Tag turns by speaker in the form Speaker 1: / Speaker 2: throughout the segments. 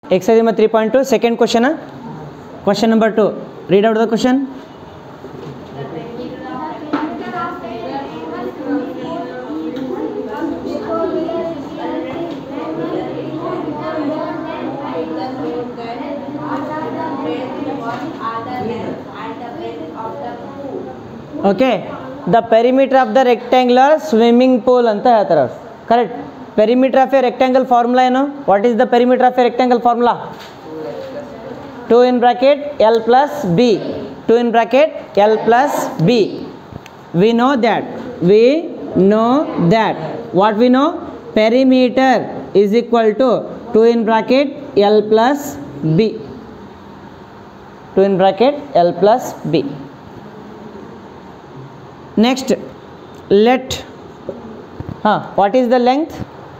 Speaker 1: Exercise number three point two second question question number two read out the question okay the perimeter of the rectangular swimming pool ಅಂತ ಹೇಳ್ತಾರೆ ಅವ್ರು correct perimeter of a rectangle formula ಏನು what is the perimeter of a rectangle formula two in bracket L plus B two in bracket L plus B we know that we know that what we know perimeter is equal to 2 in bracket l plus b 2 in bracket l plus b next let huh what is the length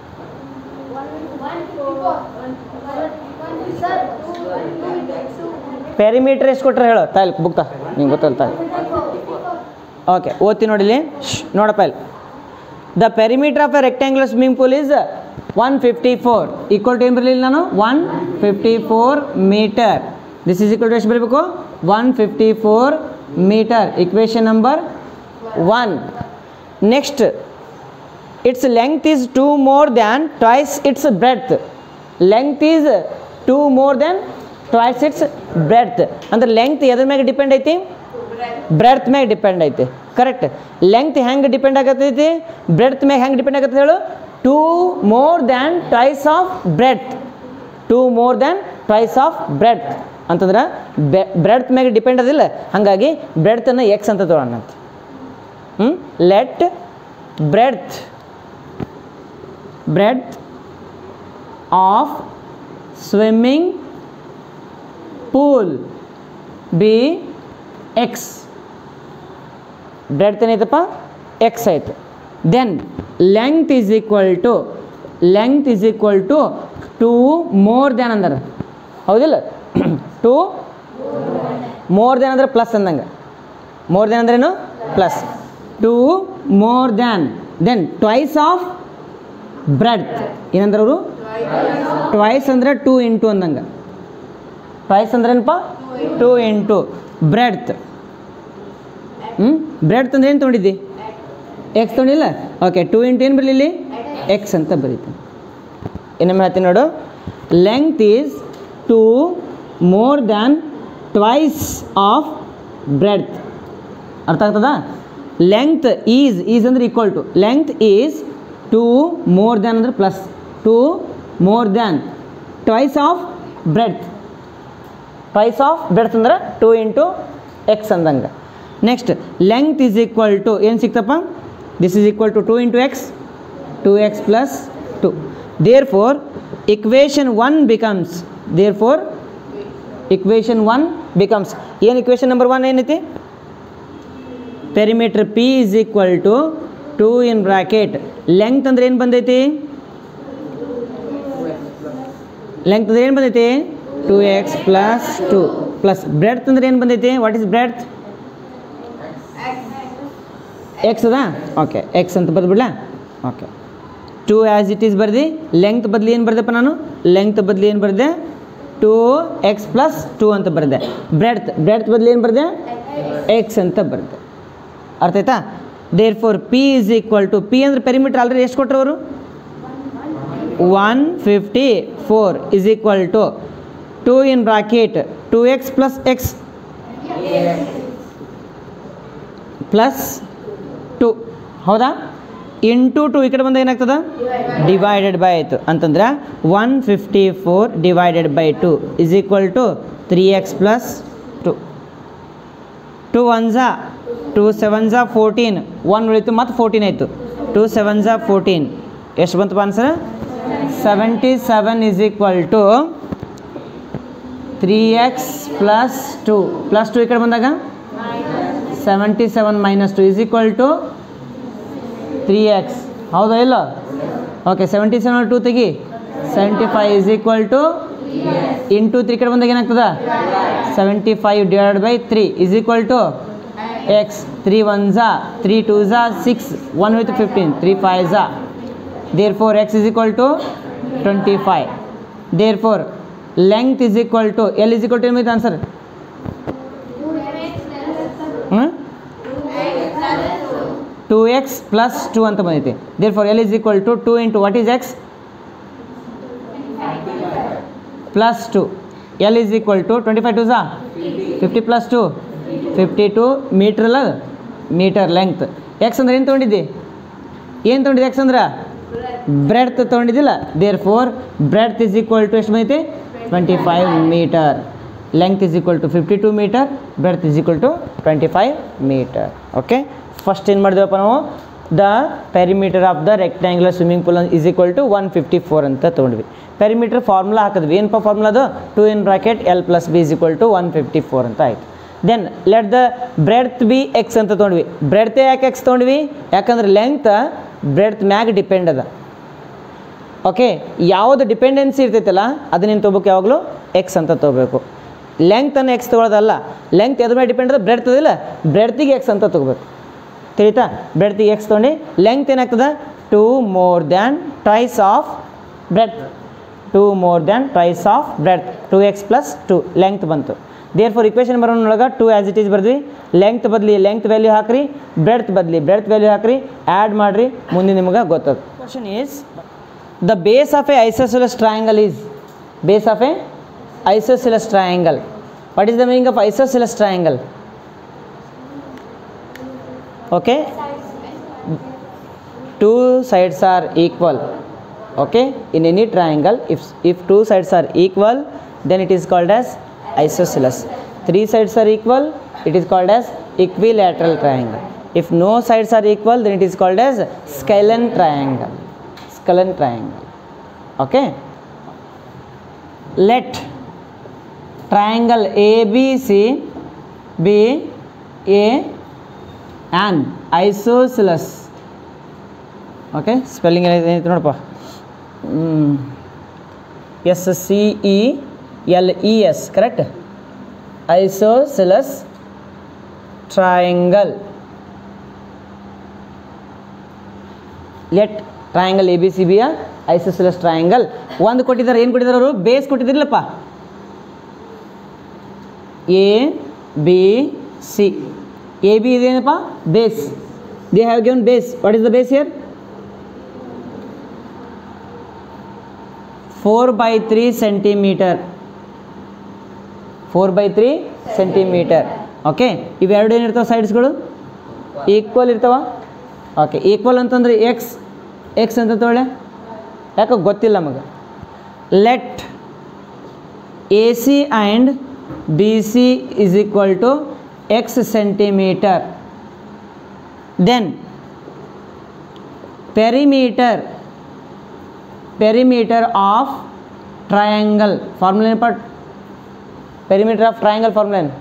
Speaker 1: perimeter ಎಷ್ಟು ಕೊಟ್ರೆ ಹೇಳು ತಾಯಿಲ್ ಬುಕ್ತಾ ನಿಂಗೆ ಗೊತ್ತಲ್ಲ ತಾಯಿ okay ಓದ್ತಿ ನೋಡಿಲಿ ಶ್, ನೋಡಪ್ಪ ಇಲ್ಲಿ the perimeter of a rectangular swimming pool is one fifty four equal to ಏನು ಬರಲಿಲ್ಲ ನಾನು one fifty four meter this is equal to ಎಷ್ಟು ಬರಬೇಕು one fifty four meter equation number one next its length is 2 more than twice its breadth length is 2 more than twice its breadth ಅಂದ್ರೆ length ಎದ್ರ ಮ್ಯಾಗ depend ಐತಿ breadth ಮ್ಯಾಗ depend ಐತಿ correct length ಹೆಂಗೆ depend ಆಗತ್ತೈತಿ ಬ್ರೆಡ್ತ್ ಮ್ಯಾಗ ಹೆಂಗೆ ಡಿಪೆಂಡ್ ಆಗತ್ತೆ ಹೇಳು two more than twice of breadth two more than twice of breadth ಅಂತಂದ್ರೆ ಬ್ರೆಡ್ತ್ ಮ್ಯಾಗ ಡಿಪೆಂಡ್ ಅದಿಲ್ಲ ಹಾಗಾಗಿ ಬ್ರೆಡ್ತನ್ನು ಎಕ್ಸ್ ಅಂತ ತೊಗೊಳೋಣ ಅಂತ ಹ್ಞೂ let breadth breadth of swimming pool be x breadth ಏನೈತಪ್ಪ ಎಕ್ಸ್ ಆಯಿತು then length is equal to length is equal to two more than ಅಂದ್ರೆ ಹೌದಿಲ್ಲ ಟು ಮೋರ್ ದ್ಯಾನ್ ಅಂದ್ರೆ ಪ್ಲಸ್ ಅಂದಂಗೆ ಮೋರ್ ದ್ಯಾನ್ ಅಂದ್ರೇನು plus two more than then twice of breadth ಏನಂದ್ರೆ ಅವರು twice ಅಂದರೆ ಟೂ ಇಂಟು ಅಂದಂಗೆ ಟ್ವೈಸ್ ಅಂದ್ರೆ ಏನಪ್ಪ ಟೂ ಇಂಟು ಬ್ರೆಡ್ತ್ ಹ್ಞೂ ಬ್ರೆಡ್ತ್ ಅಂದ್ರೆ ಏನು ತೊಗೊಂಡಿದ್ದಿ ಎಕ್ಸ್ ತೊಗೊಂಡಿಲ್ಲ ಓಕೆ ಟೂ ಇಂಟು ಏನು ಬರಲಿ ಇಲ್ಲಿ ಎಕ್ಸ್ ಅಂತ ಬರೀತೀನಿ ಇನ್ನೊಮ್ಮೆ ಹೇಳ್ತೀನಿ ನೋಡು length is two more than twice of breadth ಅರ್ಥ ಆಗ್ತದಾ ಲೆಂತ್ ಈಸ್ ಈಸ್ ಅಂದ್ರೆ equal to length is two more than ಅಂದ್ರೆ plus two more than twice of breadth twice of breadth ಅಂದ್ರೆ ಟೂ ಇಂಟು ಎಕ್ಸ್ ಅಂದಂಗೆ next length is equal to ಏನು ಸಿಕ್ತಪ್ಪ this is equal to two into x two x plus two therefore equation one becomes therefore equation one becomes ಏನು equation number one ಏನೈತಿ perimeter P is equal to two in bracket length ಅಂದ್ರೆ ಏನು ಬಂದೈತಿ length ಅಂದ್ರೆ ಏನು ಬಂದೈತಿ two x plus two plus breadth ಅಂದ್ರೆ ಏನು ಬಂದೈತಿ ವಾಟ್ ಇಸ್ ಬ್ರೆಡ್ತ್ ಎಕ್ಸ್ ಅದಾ ಓಕೆ ಎಕ್ಸ್ ಅಂತ ಬರ್ದ್ಬಿಡ್ಲಾ okay two as it is ಬರ್ದು ಲೆಂತ್ ಬದಲಿ ಏನು ಬರ್ದಪ್ಪ ನಾನು ಲೆಂತ್ ಬದಲಿ ಏನು ಬರ್ದೆ ಟೂ ಎಕ್ಸ್ ಪ್ಲಸ್ ಟೂ ಅಂತ ಬರ್ದೆ ಬ್ರೆಡ್ತ್ ಬ್ರೆಡ್ತ್ ಬದಲಿ ಏನು ಬರ್ದೆ ಎಕ್ಸ್ ಅಂತ ಬರ್ದೆ ಅರ್ಥ ಆಯ್ತಾ therefore P is equal to P ಅಂದ್ರೆ ಪೆರಿಮೀಟರ್ ಆಲ್ರೆಡಿ ಎಷ್ಟು ಕೊಟ್ಟರು ಅವರು one fifty four is equal to two in bracket two x plus X plus two ಹೌದಾ ಇಂಟು ಟು ಈ ಕಡೆ ಬಂದಾಗ ಏನಾಗ್ತದ ಡಿವೈಡೆಡ್ ಬೈ ಆಯಿತು ಅಂತಂದ್ರೆ one fifty four divided by two is equal to three x plus two two one ಝಾ two seven ಝಾ fourteen one ಉಳಿತು ಮತ್ತು ಫೋರ್ಟೀನ್ ಆಯಿತು ಟು ಸೆವೆನ್ ಝಾ ಫೋರ್ಟೀನ್ ಎಷ್ಟು ಬಂತಪ್ಪ answer seventy seven is equal to three x plus two plus two ಈ ಕಡೆ ಬಂದಾಗ seventy seven minus two is equal to three x ಹೌದಾ ಇಲ್ಲ ಓಕೆ ಸೆವೆಂಟಿ ಸೆವೆನ್ ಟು ತೆಗಿ seventy five is equal to into three ಕಡೆ ಬಂದಾಗ ಏನಾಗ್ತದ seventy five divide by three is equal to x three one ಝಾ three two ಝಾ six one with fifteen three five ಝಾ therefore X is equal to twenty five therefore length is equal to L is equal to ಏನು answer ಹಾಂ two X plus two ಅಂತ ಬಂದೈತಿ therefore L is equal to two into what is x plus two L is equal to twenty five two ಸಾ fifty plus two fifty two ಮೀಟ್ರಲ್ಲ meter length x ಅಂದ್ರೆ ಏನು ತೊಗೊಂಡಿದ್ದಿ ಏನು ತೊಗೊಂಡಿದ್ದೆ x ಅಂದ್ರೆ ಬ್ರೆಡ್ತ್ ತೊಗೊಂಡಿದ್ದಿಲ್ಲ therefore breadth is equal to ಎಷ್ಟು ಬಂದೈತಿ twenty five meter length is equal to fifty two meter breadth is equal to twenty five meter okay first ಏನು ಮಾಡಿದೆವಪ್ಪ ನಾವು the perimeter of the rectangular swimming pool is equal to one fifty four ಅಂತ ತೊಗೊಂಡ್ವಿ perimeter formula ಹಾಕಿದ್ವಿ ಏನಪ್ಪ formula ಅದು two in bracket L plus B is equal to one fifty four ಅಂತ ಆಯಿತು then let the breadth be X ಅಂತ ತೊಗೊಂಡ್ವಿ ಬ್ರೆಡ್ತೆ ಯಾಕೆ ಎಕ್ಸ್ ತೊಗೊಂಡ್ವಿ ಯಾಕಂದ್ರೆ ಲೆಂತ್ ಬ್ರೆಡ್ತ್ ಮ್ಯಾಗ ಡಿಪೆಂಡ್ ಅದ ಓಕೆ ಯಾವುದು ಡಿಪೆಂಡೆನ್ಸಿ ಇರ್ತೈತಲ್ಲ ಅದನ್ನೇನು ತೊಗೋಬೇಕು ಯಾವಾಗಲೂ ಎಕ್ಸ್ ಅಂತ ತೊಗೋಬೇಕು ಲೆಂಗ್ತನ್ನು ಎಕ್ಸ್ ತೊಗೊಳೋದಲ್ಲ ಲೆಂತ್ ಎದ್ರ ಮೇಲೆ ಡಿಪೆಂಡ್ ಅದ ಬ್ರೆಡ್ತ್ ಅದಿಲ್ಲ ಬ್ರೆಡ್ತಿಗೆ ಎಕ್ಸ್ ಅಂತ ತೊಗೋಬೇಕು ತಿಳಿತಾ ಬ್ರೆಡ್ತಿಗೆ ಎಕ್ಸ್ ತೊಗೊಂಡು ಲೆಂತ್ ಏನಾಗ್ತದೆ two more than thrice of breadth two more than thrice of breadth two X plus two length ಬಂತು ದೇರ್ ಫಾರ್ ಇಕ್ವೇಷನ್ ಬರೋನೊಳಗೆ ಟು ಆ್ಯಸ್ ಇಟ್ ಈಸ್ ಬರ್ದ್ವಿ ಲೆಂತ್ ಬದಲಿ ಲೆಂತ್ ವ್ಯಾಲ್ಯೂ ಹಾಕ್ರಿ ಬ್ರೆಡ್ತ್ ಬದಲಿ ಬ್ರೆಡ್ತ್ ವ್ಯಾಲ್ಯೂ ಹಾಕ್ರಿ add ಮಾಡಿರಿ ಮುಂದೆ ನಿಮ್ಗೆ ಗೊತ್ತದ question is the base of a isosceles triangle is base of a isosceles triangle what is the meaning of isosceles triangle okay two sides are equal okay in any triangle if if two sides are equal then it is called as isosceles three sides are equal it is called as equilateral triangle if no sides are equal then it is called as scalene triangle scalene triangle okay let triangle abc be a an isosceles okay spelling ಏನೈತೆ ನೋಡಪ್ಪ S C E L E S correct isosceles triangle let triangle A B C be a isosceles triangle ಒಂದು ಕೊಟ್ಟಿದ್ದಾರೆ ಏನು ಕೊಟ್ಟಿದ್ದಾರೆ ಅವರು base ಕೊಟ್ಟಿದ್ದಿಲ್ಲಪ್ಪ A B C A B ಇದೇನಪ್ಪ base they have given base what is the base here four by three centimeter four by three centimeter okay ಇವೆರಡು ಏನಿರ್ತಾವೆ ಸೈಡ್ಸ್ಗಳು ಈಕ್ವಲ್ ಇರ್ತಾವ ಓಕೆ ಈಕ್ವಲ್ ಅಂತಂದ್ರೆ ಎಕ್ಸ್ ಎಕ್ಸ್ ಅಂತ ತೊಗೊಳ್ಳೆ ಯಾಕೆ ಗೊತ್ತಿಲ್ಲ ನಮಗೆ let A C and B C is equal to X centimeter then perimeter perimeter of triangle formula ಏನಪ್ಪ perimeter of triangle formula ಏನು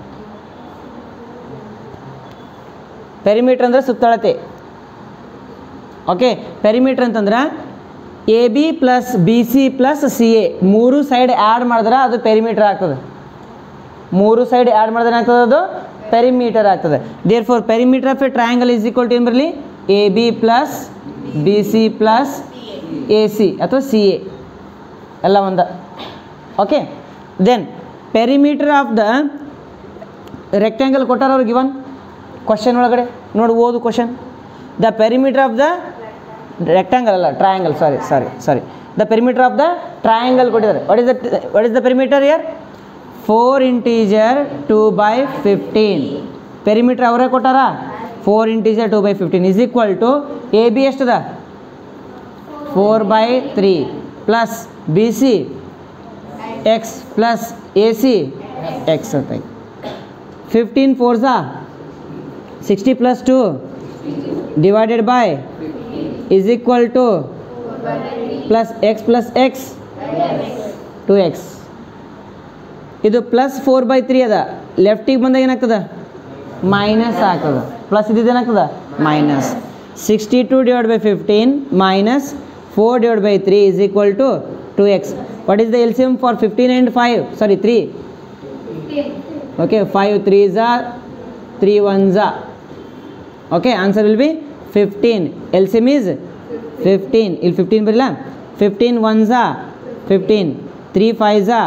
Speaker 1: ಪೆರಿಮೀಟರ್ ಅಂದರೆ ಸುತ್ತಳತೆ ಓಕೆ ಪೆರಿಮೀಟರ್ ಅಂತಂದ್ರೆ A B plus B C plus C A ಮೂರು side add ಮಾಡಿದ್ರೆ ಅದು perimeter ಆಗ್ತದೆ ಮೂರು ಸೈಡ್ ಆ್ಯಡ್ ಮಾಡಿದ್ರೆ ಏನಾಗ್ತದೆ ಅದು ಪೆರಿಮೀಟರ್ ಆಗ್ತದೆ therefore perimeter of a triangle is equal to ಏನು ಬರಲಿ A B plus B C plus A C ಅಥವಾ ಸಿ ಎ ಎಲ್ಲ ಒಂದ okay then perimeter of the rectangle ಕೊಟ್ಟಾರ ಅವ್ರಿಗೆ ಇವನ್ ಕ್ವಶನ್ ಒಳಗಡೆ ನೋಡಿ ಓದು question the perimeter of the rectangle ಅಲ್ಲ triangle sorry sorry sorry the perimeter of the triangle ಕೊಟ್ಟಿದ್ದಾರೆ what is the what is the perimeter here four integer two by fifteen perimeter ಅವರೇ ಕೊಟ್ಟಾರ four integer two by fifteen is equal to A B ಎಷ್ಟದ four by three plus B C X plus A C X ಅಂತ fifteen ಫೋರ್ಸಾ sixty plus two divided by is equal to plus X plus X two X ಇದು plus four by three ಅದ ಲೆಫ್ಟಿಗೆ ಬಂದಾಗ ಏನಾಗ್ತದೆ minus ಆಗ್ತದೆ plus ಇದ್ದಿದ್ದು ಏನಾಗ್ತದೆ minus sixty two divide by fifteen minus four divide by three is equal to two X what is the L C M for fifteen and five sorry three okay five three ಝಾ three one ಝಾ okay answer will be fifteen L C M is fifteen ಇಲ್ಲಿ fifteen ಬರಲ್ಲ fifteen one ಝಾ fifteen three five ಝಾ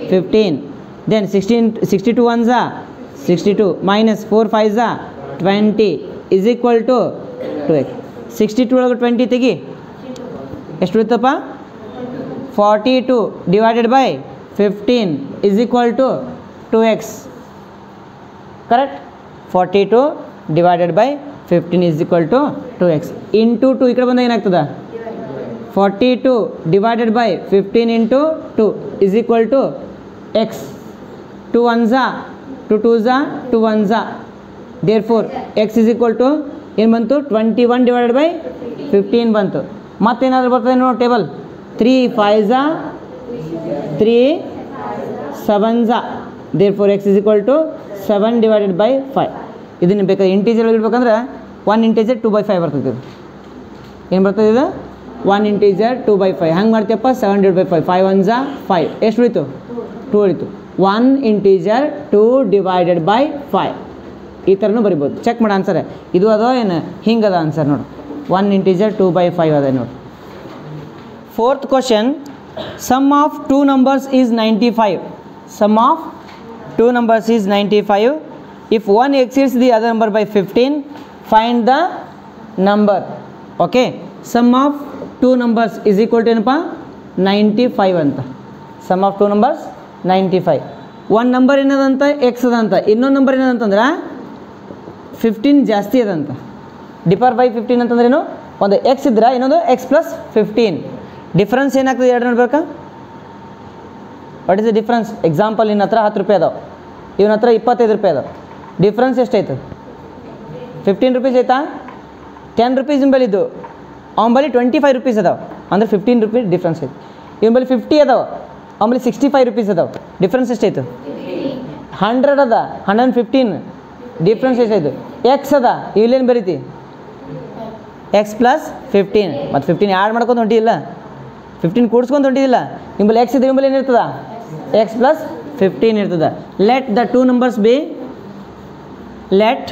Speaker 1: fifteen then sixteen sixty two one ಝಾ sixty two minus four five ಝಾ twenty is equal to two X sixty two ಒಳಗೆ twenty ತೆಗಿ ಎಷ್ಟು ಉಳಿತಪ್ಪ forty two divided by fifteen is equal to two X correct forty two divided by fifteen is equal to two X into two ಈ ಕಡೆ ಬಂದಾಗ ಏನಾಗ್ತದೆ forty two divided by fifteen into two is equal to X two one ಝಾ two two ಝಾ two one ಝಾ therefore X is equal to ಏನು ಬಂತು twenty one divided by fifteen ಬಂತು ಮತ್ತೇನಾದರೂ ಬರ್ತದೆ ನೋಡಿ ಟೇಬಲ್ ತ್ರೀ ಫೈವ್ ಝಾ ತ್ರೀ ಸೆವೆನ್ ಝಾ therefore X is equal to seven divided by five ಇದನ್ನು ಬೇಕಾದ್ರೆ ಇಂಟೀಜರ್ ಇಡ್ಬೇಕಂದ್ರೆ one integer two by five ಬರ್ತದೆ ಇದು ಏನು ಬರ್ತದೆ ಇದು one integer two by five ಹೆಂಗೆ ಮಾಡ್ತೀಯಪ್ಪ seven divide by five five one ಝಾ ಫೈವ್ ಎಷ್ಟು ಉಳಿತು ಟು ಉಳಿತು one integer two divided by five ಈ ಥರನೂ ಬರಿಬೋದು ಚೆಕ್ ಮಾಡಿ ಆನ್ಸರ್ ಇದು ಅದೋ ಏನು ಹಿಂಗೆ ಅದ ಆನ್ಸರ್ ನೋಡು one integer two by five ಅದ ನೋಡಿ fourth question sum of two numbers is ninety five sum of two numbers is ninety five if one exceeds the other number by fifteen find the number okay sum of two numbers is equal to ಏನಪ್ಪ ninety five ಅಂತ sum of two numbers ninety five one number ಏನದಂತ X ಅದಂತ ಇನ್ನೊಂದು number ಏನದಂತಂದ್ರೆ fifteen ಜಾಸ್ತಿ ಅದಂತ dipper by fifteen ಅಂತಂದ್ರೆ ಏನು ಒಂದು ಎಕ್ಸ್ ಇದ್ರೆ ಇನ್ನೊಂದು ಎಕ್ಸ್ ಪ್ಲಸ್ ಫಿಫ್ಟೀನ್ ಡಿಫ್ರೆನ್ಸ್ ಏನಾಗ್ತದೆ ಎರಡು ನೋಡ್ಬೇಕಾ what is the difference example ನಿನ್ನ ಹತ್ರ ಹತ್ತು ರೂಪಾಯಿ ಅದಾವೆ ಇವನ ಹತ್ರ ಇಪ್ಪತ್ತೈದು ರೂಪಾಯಿ ಅದಾವೆ ಡಿಫ್ರೆನ್ಸ್ ಎಷ್ಟಾಯ್ತು ಫಿಫ್ಟೀನ್ ರುಪೀಸ್ ಆಯ್ತಾ ಟೆನ್ ರುಪೀಸ್ ಬಳಿ ಇದ್ದು ಅವನ ಬಳಿ ಟ್ವೆಂಟಿ ಫೈವ್ ರುಪೀಸ್ ಅದಾವೆ ಅಂದ್ರೆ ಫಿಫ್ಟೀನ್ ರುಪೀಸ್ ಡಿಫ್ರೆನ್ಸ್ ಐತೆ ಇವನ ಬಳಿ ಫಿಫ್ಟಿ ಅದಾವೆ ಅವನ ಬಳಿ ಸಿಕ್ಸ್ಟಿ ಫೈವ್ ರುಪೀಸ್ ಅದಾವೆ ಡಿಫ್ರೆನ್ಸ್ ಎಷ್ಟಾಯ್ತು ಹಂಡ್ರೆಡ್ ಅದ ಹಂಡ್ರೆಡ್ ಫಿಫ್ಟೀನ್ ಡಿಫ್ರೆನ್ಸ್ ಎಷ್ಟಾಯ್ತು ಎಕ್ಸ್ ಅದ ಇಲ್ಲೇನು ಬರೀತಿ ಎಕ್ಸ್ ಪ್ಲಸ್ ಫಿಫ್ಟೀನ್ ಮತ್ತು ಫಿಫ್ಟೀನ್ ಆ್ಯಡ್ ಮಾಡ್ಕೊಂಡು ಹೊಂಟಿಲ್ಲ ಫಿಫ್ಟೀನ್ ಕೂಡ್ಸ್ಕೊಂಡು ಹೊಂಟಿದಿಲ್ಲ ನಿಂಬಲ್ಲಿ ಎಕ್ಸ್ ಇದ್ರೆ ನಿಂಬಲ್ಲಿ ಏನಿರ್ತದ ಎಕ್ಸ್ ಪ್ಲಸ್ ಫಿಫ್ಟೀನ್ ಇರ್ತದೆ let the two numbers be let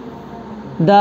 Speaker 1: the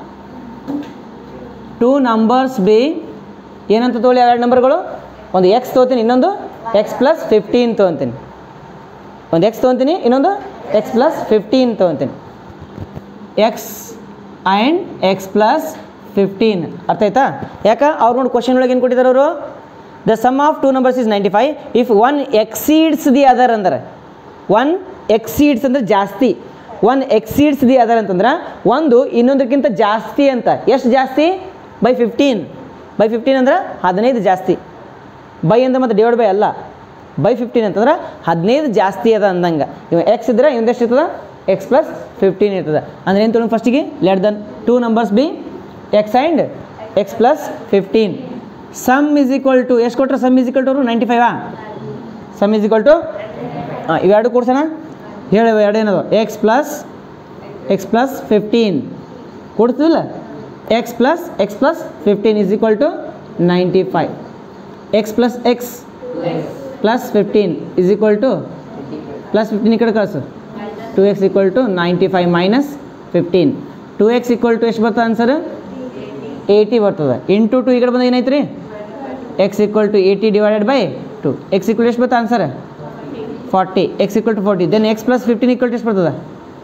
Speaker 1: two numbers be ಏನಂತ ತೊಗೊಳ್ಳಿ ಎರಡು ನಂಬರ್ಗಳು ಒಂದು ಎಕ್ಸ್ ತೊಗೋತೀನಿ ಇನ್ನೊಂದು ಎಕ್ಸ್ ಪ್ಲಸ್ ಫಿಫ್ಟೀನ್ ತೊಗೊತೀನಿ ಒಂದು ಎಕ್ಸ್ ತೊಗೊತೀನಿ ಇನ್ನೊಂದು ಎಕ್ಸ್ ಪ್ಲಸ್ ಫಿಫ್ಟೀನ್ ತೊಗೊತೀನಿ X and X plus fifteen ಅರ್ಥ ಆಯ್ತಾ ಯಾಕೆ ಅವ್ರು ನೋಡಿ ಕ್ವಶನ್ ಒಳಗೆ ಏನು ಕೊಟ್ಟಿದ್ದಾರೆ ಅವರು the sum of two numbers is ninety five if one exceeds the other ಅಂದ್ರೆ ಒನ್ ಎಕ್ಸೀಡ್ಸ್ ಅಂದ್ರೆ ಜಾಸ್ತಿ ಒನ್ ಎಕ್ಸೀಡ್ಸ್ ದಿ ಅದರ್ ಅಂತಂದ್ರೆ ಒಂದು ಇನ್ನೊಂದಕ್ಕಿಂತ ಜಾಸ್ತಿ ಅಂತ ಎಷ್ಟು ಜಾಸ್ತಿ ಬೈ ಫಿಫ್ಟೀನ್ ಬೈ ಫಿಫ್ಟೀನ್ ಅಂದ್ರೆ ಹದಿನೈದು ಜಾಸ್ತಿ ಬೈ ಅಂದ್ರೆ ಮತ್ತೆ ಡಿವೈಡ್ ಬೈ ಅಲ್ಲ ಬೈ ಫಿಫ್ಟೀನ್ ಅಂತಂದ್ರೆ ಹದಿನೈದು ಜಾಸ್ತಿ ಅದ ಅಂದಂಗೆ ಇವ ಎಕ್ಸ್ ಇದ್ರೆ ಇನ್ನೊಂದು ಇರ್ತದ ಎಕ್ಸ್ ಪ್ಲಸ್ ಫಿಫ್ಟೀನ್ ಇರ್ತದೆ ಅಂದ್ರೆ ಏನು ತೊಗೊಂಡು ಫಸ್ಟಿಗೆ let then two numbers be X and X plus fifteen sum is equal to ಎಷ್ಟು ಕೊಟ್ಟರೆ sum is equal to ninety ಫೈವಾ ಸಮ್ ಇಸ್ ಈಕ್ವಲ್ ಟು ಹಾಂ ಇವೆರಡು ಕೊಡ್ಸೋಣ ಹೇಳಿ ಎರಡು ಏನದು X plus X plus fifteen ಕೊಡ್ತಿಲ್ಲ X plus X plus fifteen is equal to ninety five X plus X plus fifteen is equal to plus fifteen ಈ ಕಡೆ ಕಳಿಸು two X equal to ninety five minus fifteen two X equal to ಎಷ್ಟು ಬರ್ತದೆ answer eighty ಬರ್ತದೆ into two ಈ ಕಡೆ ಬಂದಾಗ ಏನೈತೆ ರೀ X equal to eighty divided by two X equal ಎಷ್ಟು ಬರ್ತದೆ answer forty X equal to forty then X plus fifteen equal to ಎಷ್ಟು ಬರ್ತದೆ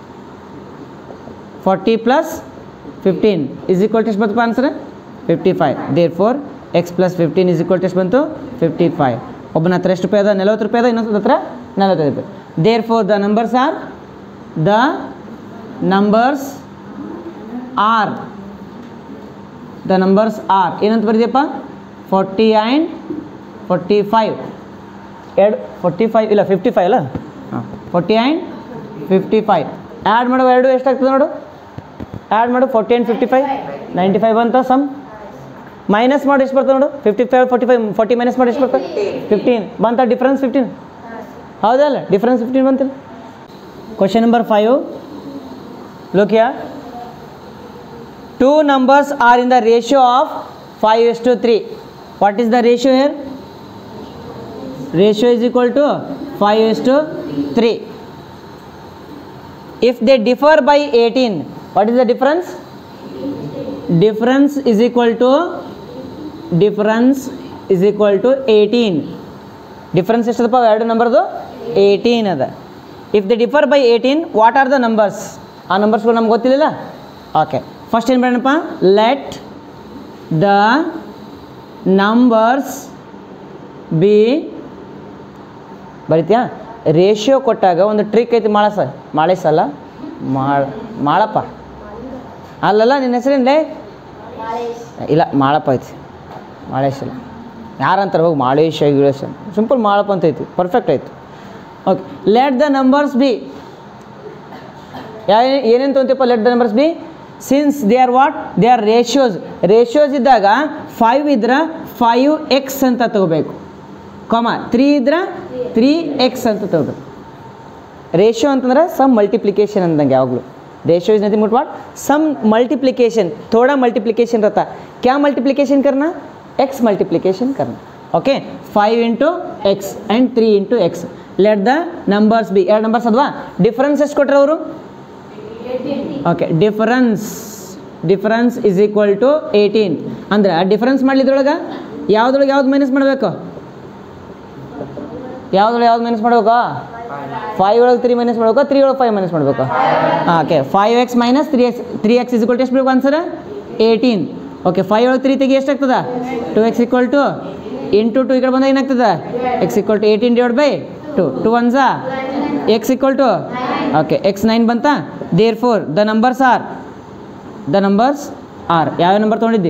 Speaker 1: forty plus fifteen is equal to ಎಷ್ಟು ಬರ್ತಪ್ಪ answer fifty five therefore X plus fifteen is equal to ಎಷ್ಟು ಬಂತು fifty five ಒಬ್ಬನ ಹತ್ರ ಎಷ್ಟು ರೂಪಾಯಿ ಅದ ನಲವತ್ತು ರೂಪಾಯಿ ಅದ ಇನ್ನೊಂದು ಹತ್ರ ನಲವತ್ತೈದು ರೂಪಾಯಿ therefore the numbers are the numbers are the numbers are ಏನಂತ ಬರೀದಪ್ಪ ಫಾರ್ಟಿ ಆ್ಯಂಡ್ ಫಾರ್ಟಿ ಫೈವ್ ಎರಡು ಫಾರ್ಟಿ ಫೈವ್ ಇಲ್ಲ ಫಿಫ್ಟಿ ಫೈವ್ ಅಲ್ಲ ಹಾಂ forty and fifty five add ಮಾಡೋ ಎರಡು ಎಷ್ಟಾಗ್ತದೆ ನೋಡು ಆ್ಯಡ್ ಮಾಡು forty and fifty five ninety five ಅಂತ ಸಮ್ ಮೈನಸ್ ಮಾಡಿ ಎಷ್ಟು ಬರ್ತದೆ ನೋಡು fifty five forty five forty minus ಮಾಡಿ ಎಷ್ಟು ಬರ್ತದೆ ಫಿಫ್ಟೀನ್ ಬಂತ ಡಿಫ್ರೆನ್ಸ್ ಫಿಫ್ಟೀನ್ ಹೌದಲ್ಲ difference fifteen ಬಂತಿಲ್ಲ question number five look ಯಾ two numbers are in the ratio of 5 is to 3 what is the ratio here ratio is equal to 5 is to 3 if they differ by 18 what is the difference difference is equal to difference is equal to 18 difference ಎಷ್ಟದಪ್ಪ ಎರಡು ನಂಬರ್ದು eighteen ಅದ if the differ by eighteen what are the numbers ಆ ನಂಬರ್ಸ್ಗಳು ನಮ್ಗೆ ಗೊತ್ತಿಲ್ಲ okay first ಏನು ಬೇಡಪ್ಪ ಲೆಟ್ ದ ನಂಬರ್ಸ್ ಬಿ ಬರಿತ್ಯಾ ರೇಷಿಯೋ ಕೊಟ್ಟಾಗ ಒಂದು ಟ್ರಿಕ್ ಐತಿ ಮಾಳಸ ಮಾಳೇಸಲ್ಲ ಮಾಳ ಮಾಳಪ್ಪ ಅಲ್ಲಲ್ಲ ನಿನ್ನ ಹೆಸರೇನ್ಲೇ ಇಲ್ಲ ಮಾಳಪ್ಪ ಐತಿ ಮಾಳೇಶ್ ಇಲ್ಲ ಯಾರಂತಾರೆ ಹೋಗಿ ಮಾಳೇಶ ಗಿಳೇಶ ಸಿಂಪಲ್ ಮಾಳಪ್ಪ ಅಂತ ಐತಿ ಪರ್ಫೆಕ್ಟ್ ಆಯ್ತು okay let the numbers be ಯಾ ಏನೇನು ತೊಗೊಂತೀಪ್ಪ let the numbers be since they are what they are ratios ratios ಇದ್ದಾಗ ಫೈವ್ ಇದ್ರೆ ಫೈವ್ ಎಕ್ಸ್ ಅಂತ ತಗೋಬೇಕು ಕಾಮ ತ್ರೀ ಇದ್ರೆ ತ್ರೀ ಎಕ್ಸ್ ಅಂತ ತಗೋಬೇಕು ರೇಷಿಯೋ ಅಂತಂದ್ರೆ ಸಮ್ ಮಲ್ಟಿಪ್ಲಿಕೇಶನ್ ಅಂದಂಗೆ ಯಾವಾಗಲೂ ratio is nothing but what some multiplication थोड़ा मल्टीप्लिकेशन रहता क्या मल्टीप्लिकेशन करना एक्स मल्टीप्लिकेशन करना okay five into X and three into X let the numbers be ಎರಡು ನಂಬರ್ಸ್ ಅಲ್ವಾ ಡಿಫರೆನ್ಸ್ ಎಷ್ಟು ಕೊಟ್ಟರೆ ಅವರು okay difference difference is equal to eighteen ಅಂದ್ರೆ ಡಿಫರೆನ್ಸ್ ಮಾಡಲಿದ್ರೊಳಗೆ ಯಾವ್ದ್ರೊಳಗೆ ಯಾವ್ದು ಮೈನಸ್ ಮಾಡಬೇಕು ಯಾವ್ದ್ರೊಳಗೆ ಯಾವ್ದು ಮೈನಸ್ ಮಾಡಬೇಕು ಫೈವ್ ಒಳಗೆ ತ್ರೀ ಮೈನಸ್ ಮಾಡ್ಬೇಕು ತ್ರೀ ಒಳಗೆ ಫೈವ್ ಮೈನಸ್ ಮಾಡಬೇಕು okay five x minus three x three x is equal to ಎಷ್ಟು ಬೇಕು ಆನ್ಸರ್ ಏಯ್ಟೀನ್ ಓಕೆ ಫೈವ್ ಒಳಗೆ ತ್ರೀ ತೆಗಿ ಎಷ್ಟಾಗ್ತದೆ two X equal to into two ಈ ಕಡೆ ಬಂದಾಗ ಏನಾಗ್ತದೆ x equal to eighteen divide by two two ಒನ್ಸಾ x equal to okay x nine ಬಂತಾ therefore the numbers are the numbers are ಯಾವ್ಯಾವ ನಂಬರ್ ತೊಗೊಂಡಿದ್ದಿ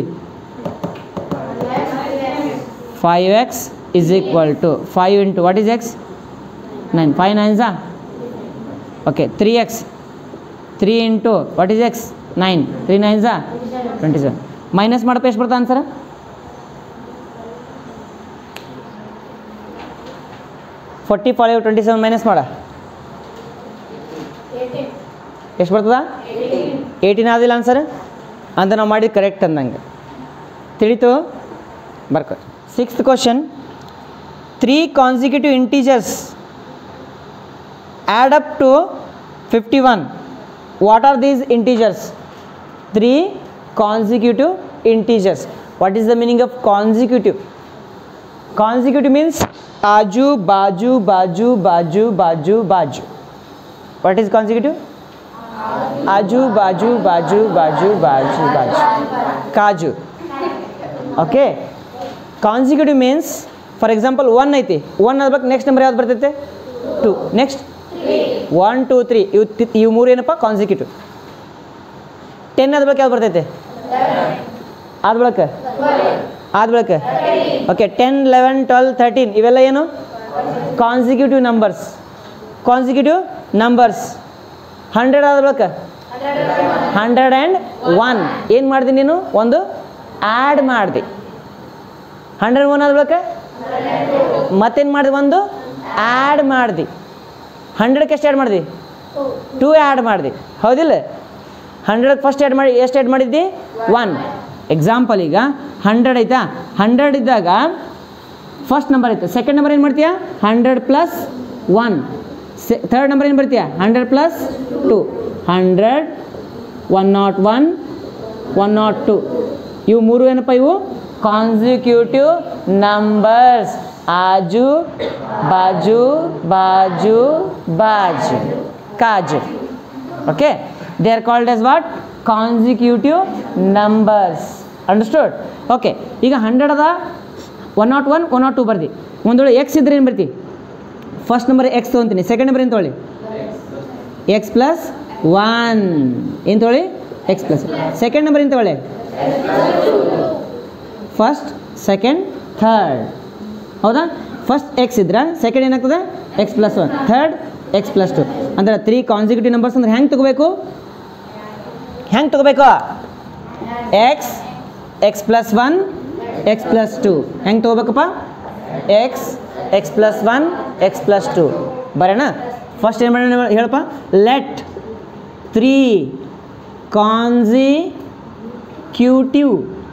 Speaker 1: five x is equal to five into what is x nine five ನೈನ್ಸಾ okay three x three into what is x nine three ನೈನ್ಸಾ twenty seven minus ಮಾಡಪ್ಪ ಎಷ್ಟು ಬರ್ತದೆ answer forty five twenty seven minus ಮಾಡ ಎಷ್ಟು ಬರ್ತದ eighteen ಆದಿಲ್ಲ answer ಅಂತ ನಾವು ಮಾಡಿದ್ದು ಕರೆಕ್ಟ್ ಅಂದಂಗೆ ತಿಳಿತು ಬರ್ಕೊ sixth question three consecutive integers add up to 51 what are these integers three consecutive integers what is the meaning of consecutive consecutive means aju baju baju baju baju baju what is consecutive aju baju baju baju baju baju kaju okay consecutive means for example one ಐತಿ one ಅದ್ಬೇಕು next number ಯಾವ್ದು ಬರ್ತೈತೆ two next one two three ಇವು ತಿ- ಇವು ಮೂರು ಏನಪ್ಪ consecutive ten ಅದ ಬಳಕೆ ಯಾವ್ದು ಬರ್ತೈತೆ ಆದ ಬಳಕೆ ಆದ ಬಳಕೆ okay ten eleven twelve thirteen ಇವೆಲ್ಲ ಏನು consecutive numbers consecutive numbers hundred ಆದ ಬಳಕೆ ಹಂಡ್ರೆಡ್ ಆ್ಯಂಡ್ ಒನ್ ಏನು ಮಾಡಿದೆ ನೀನು ಒಂದು ಆ್ಯಡ್ ಮಾಡಿದೆ ಹಂಡ್ರೆಡ್ ಒನ್ ಆದ ಬಳಕೆ ಮತ್ತೇನು ಮಾಡಿದೆ ಒಂದು ಆ್ಯಡ್ ಮಾಡ್ದು ಹಂಡ್ರೆಡ್ಗೆ ಎಷ್ಟು ಆ್ಯಡ್ ಮಾಡಿದಿ ಟೂ ಆ್ಯಡ್ ಮಾಡಿದೆ ಹೌದಿಲ್ಲ ಹಂಡ್ರೆಡ್ ಫಸ್ಟ್ ಆ್ಯಡ್ ಮಾಡಿ ಎಷ್ಟು ಆ್ಯಡ್ ಮಾಡಿದ್ದಿ ಒನ್ ಎಕ್ಸಾಂಪಲ್ ಈಗ ಹಂಡ್ರೆಡ್ ಐತಾ ಹಂಡ್ರೆಡ್ ಇದ್ದಾಗ ಫಸ್ಟ್ ನಂಬರ್ ಐತೆ ಸೆಕೆಂಡ್ ನಂಬರ್ ಏನು ಮಾಡ್ತೀಯಾ ಹಂಡ್ರೆಡ್ ಪ್ಲಸ್ ಒನ್ ಸೆ ಥರ್ಡ್ ನಂಬರ್ ಏನು ಬರ್ತೀಯಾ hundred plus two hundred one nought one one nought two ಇವು ಮೂರು ಏನಪ್ಪ ಇವು ಕಾನ್ಸಿಕ್ಯೂಟಿವ್ ನಂಬರ್ಸ್ ಆಜು ಬಾಜು ಬಾಜು ಬಾಜು ಕಾಜು okay they are called as what consecutive numbers understood okay ಈಗ ಹಂಡ್ರೆಡ್ ಅದ one nought one one nought two ಬರ್ದಿ ಒಂದು ವೇಳೆ ಎಕ್ಸ್ ಇದ್ರೆ ಏನು ಬರ್ತಿ ಫಸ್ಟ್ ನಂಬರ್ ಎಕ್ಸ್ ತೊಗೊತೀನಿ ಸೆಕೆಂಡ್ ನಂಬರ್ ಏನು ತೊಗೊಳ್ಳಿ ಎಕ್ಸ್ ಪ್ಲಸ್ ಒನ್ ಏನು ತೊಗೊಳ್ಳಿ ಎಕ್ಸ್ ಪ್ಲಸ್ ಸೆಕೆಂಡ್ ನಂಬರ್ ಏನು ತೊಗೊಳ್ಳಿ ಫಸ್ಟ್ ಸೆಕೆಂಡ್ ಥರ್ಡ್ ಹೌದಾ ಫಸ್ಟ್ ಎಕ್ಸ್ ಇದ್ರೆ ಸೆಕೆಂಡ್ ಏನಾಗ್ತದೆ x plus one third x plus two ಅಂದ್ರೆ ತ್ರೀ ಕಾನ್ಸಿಕ್ಯೂಟಿವ್ ನಂಬರ್ಸ್ ಅಂದ್ರೆ ಹೆಂಗೆ ತಗೋಬೇಕು ಹೆಂಗೆ ತಗೋಬೇಕು x x plus one x plus two ಹೆಂಗೆ ತೊಗೋಬೇಕಪ್ಪ x x plus one x plus two ಬರೋಣ ಫಸ್ಟ್ ಏನು ಮಾಡೋಣ ಹೇಳಪ್ಪ let three consecutive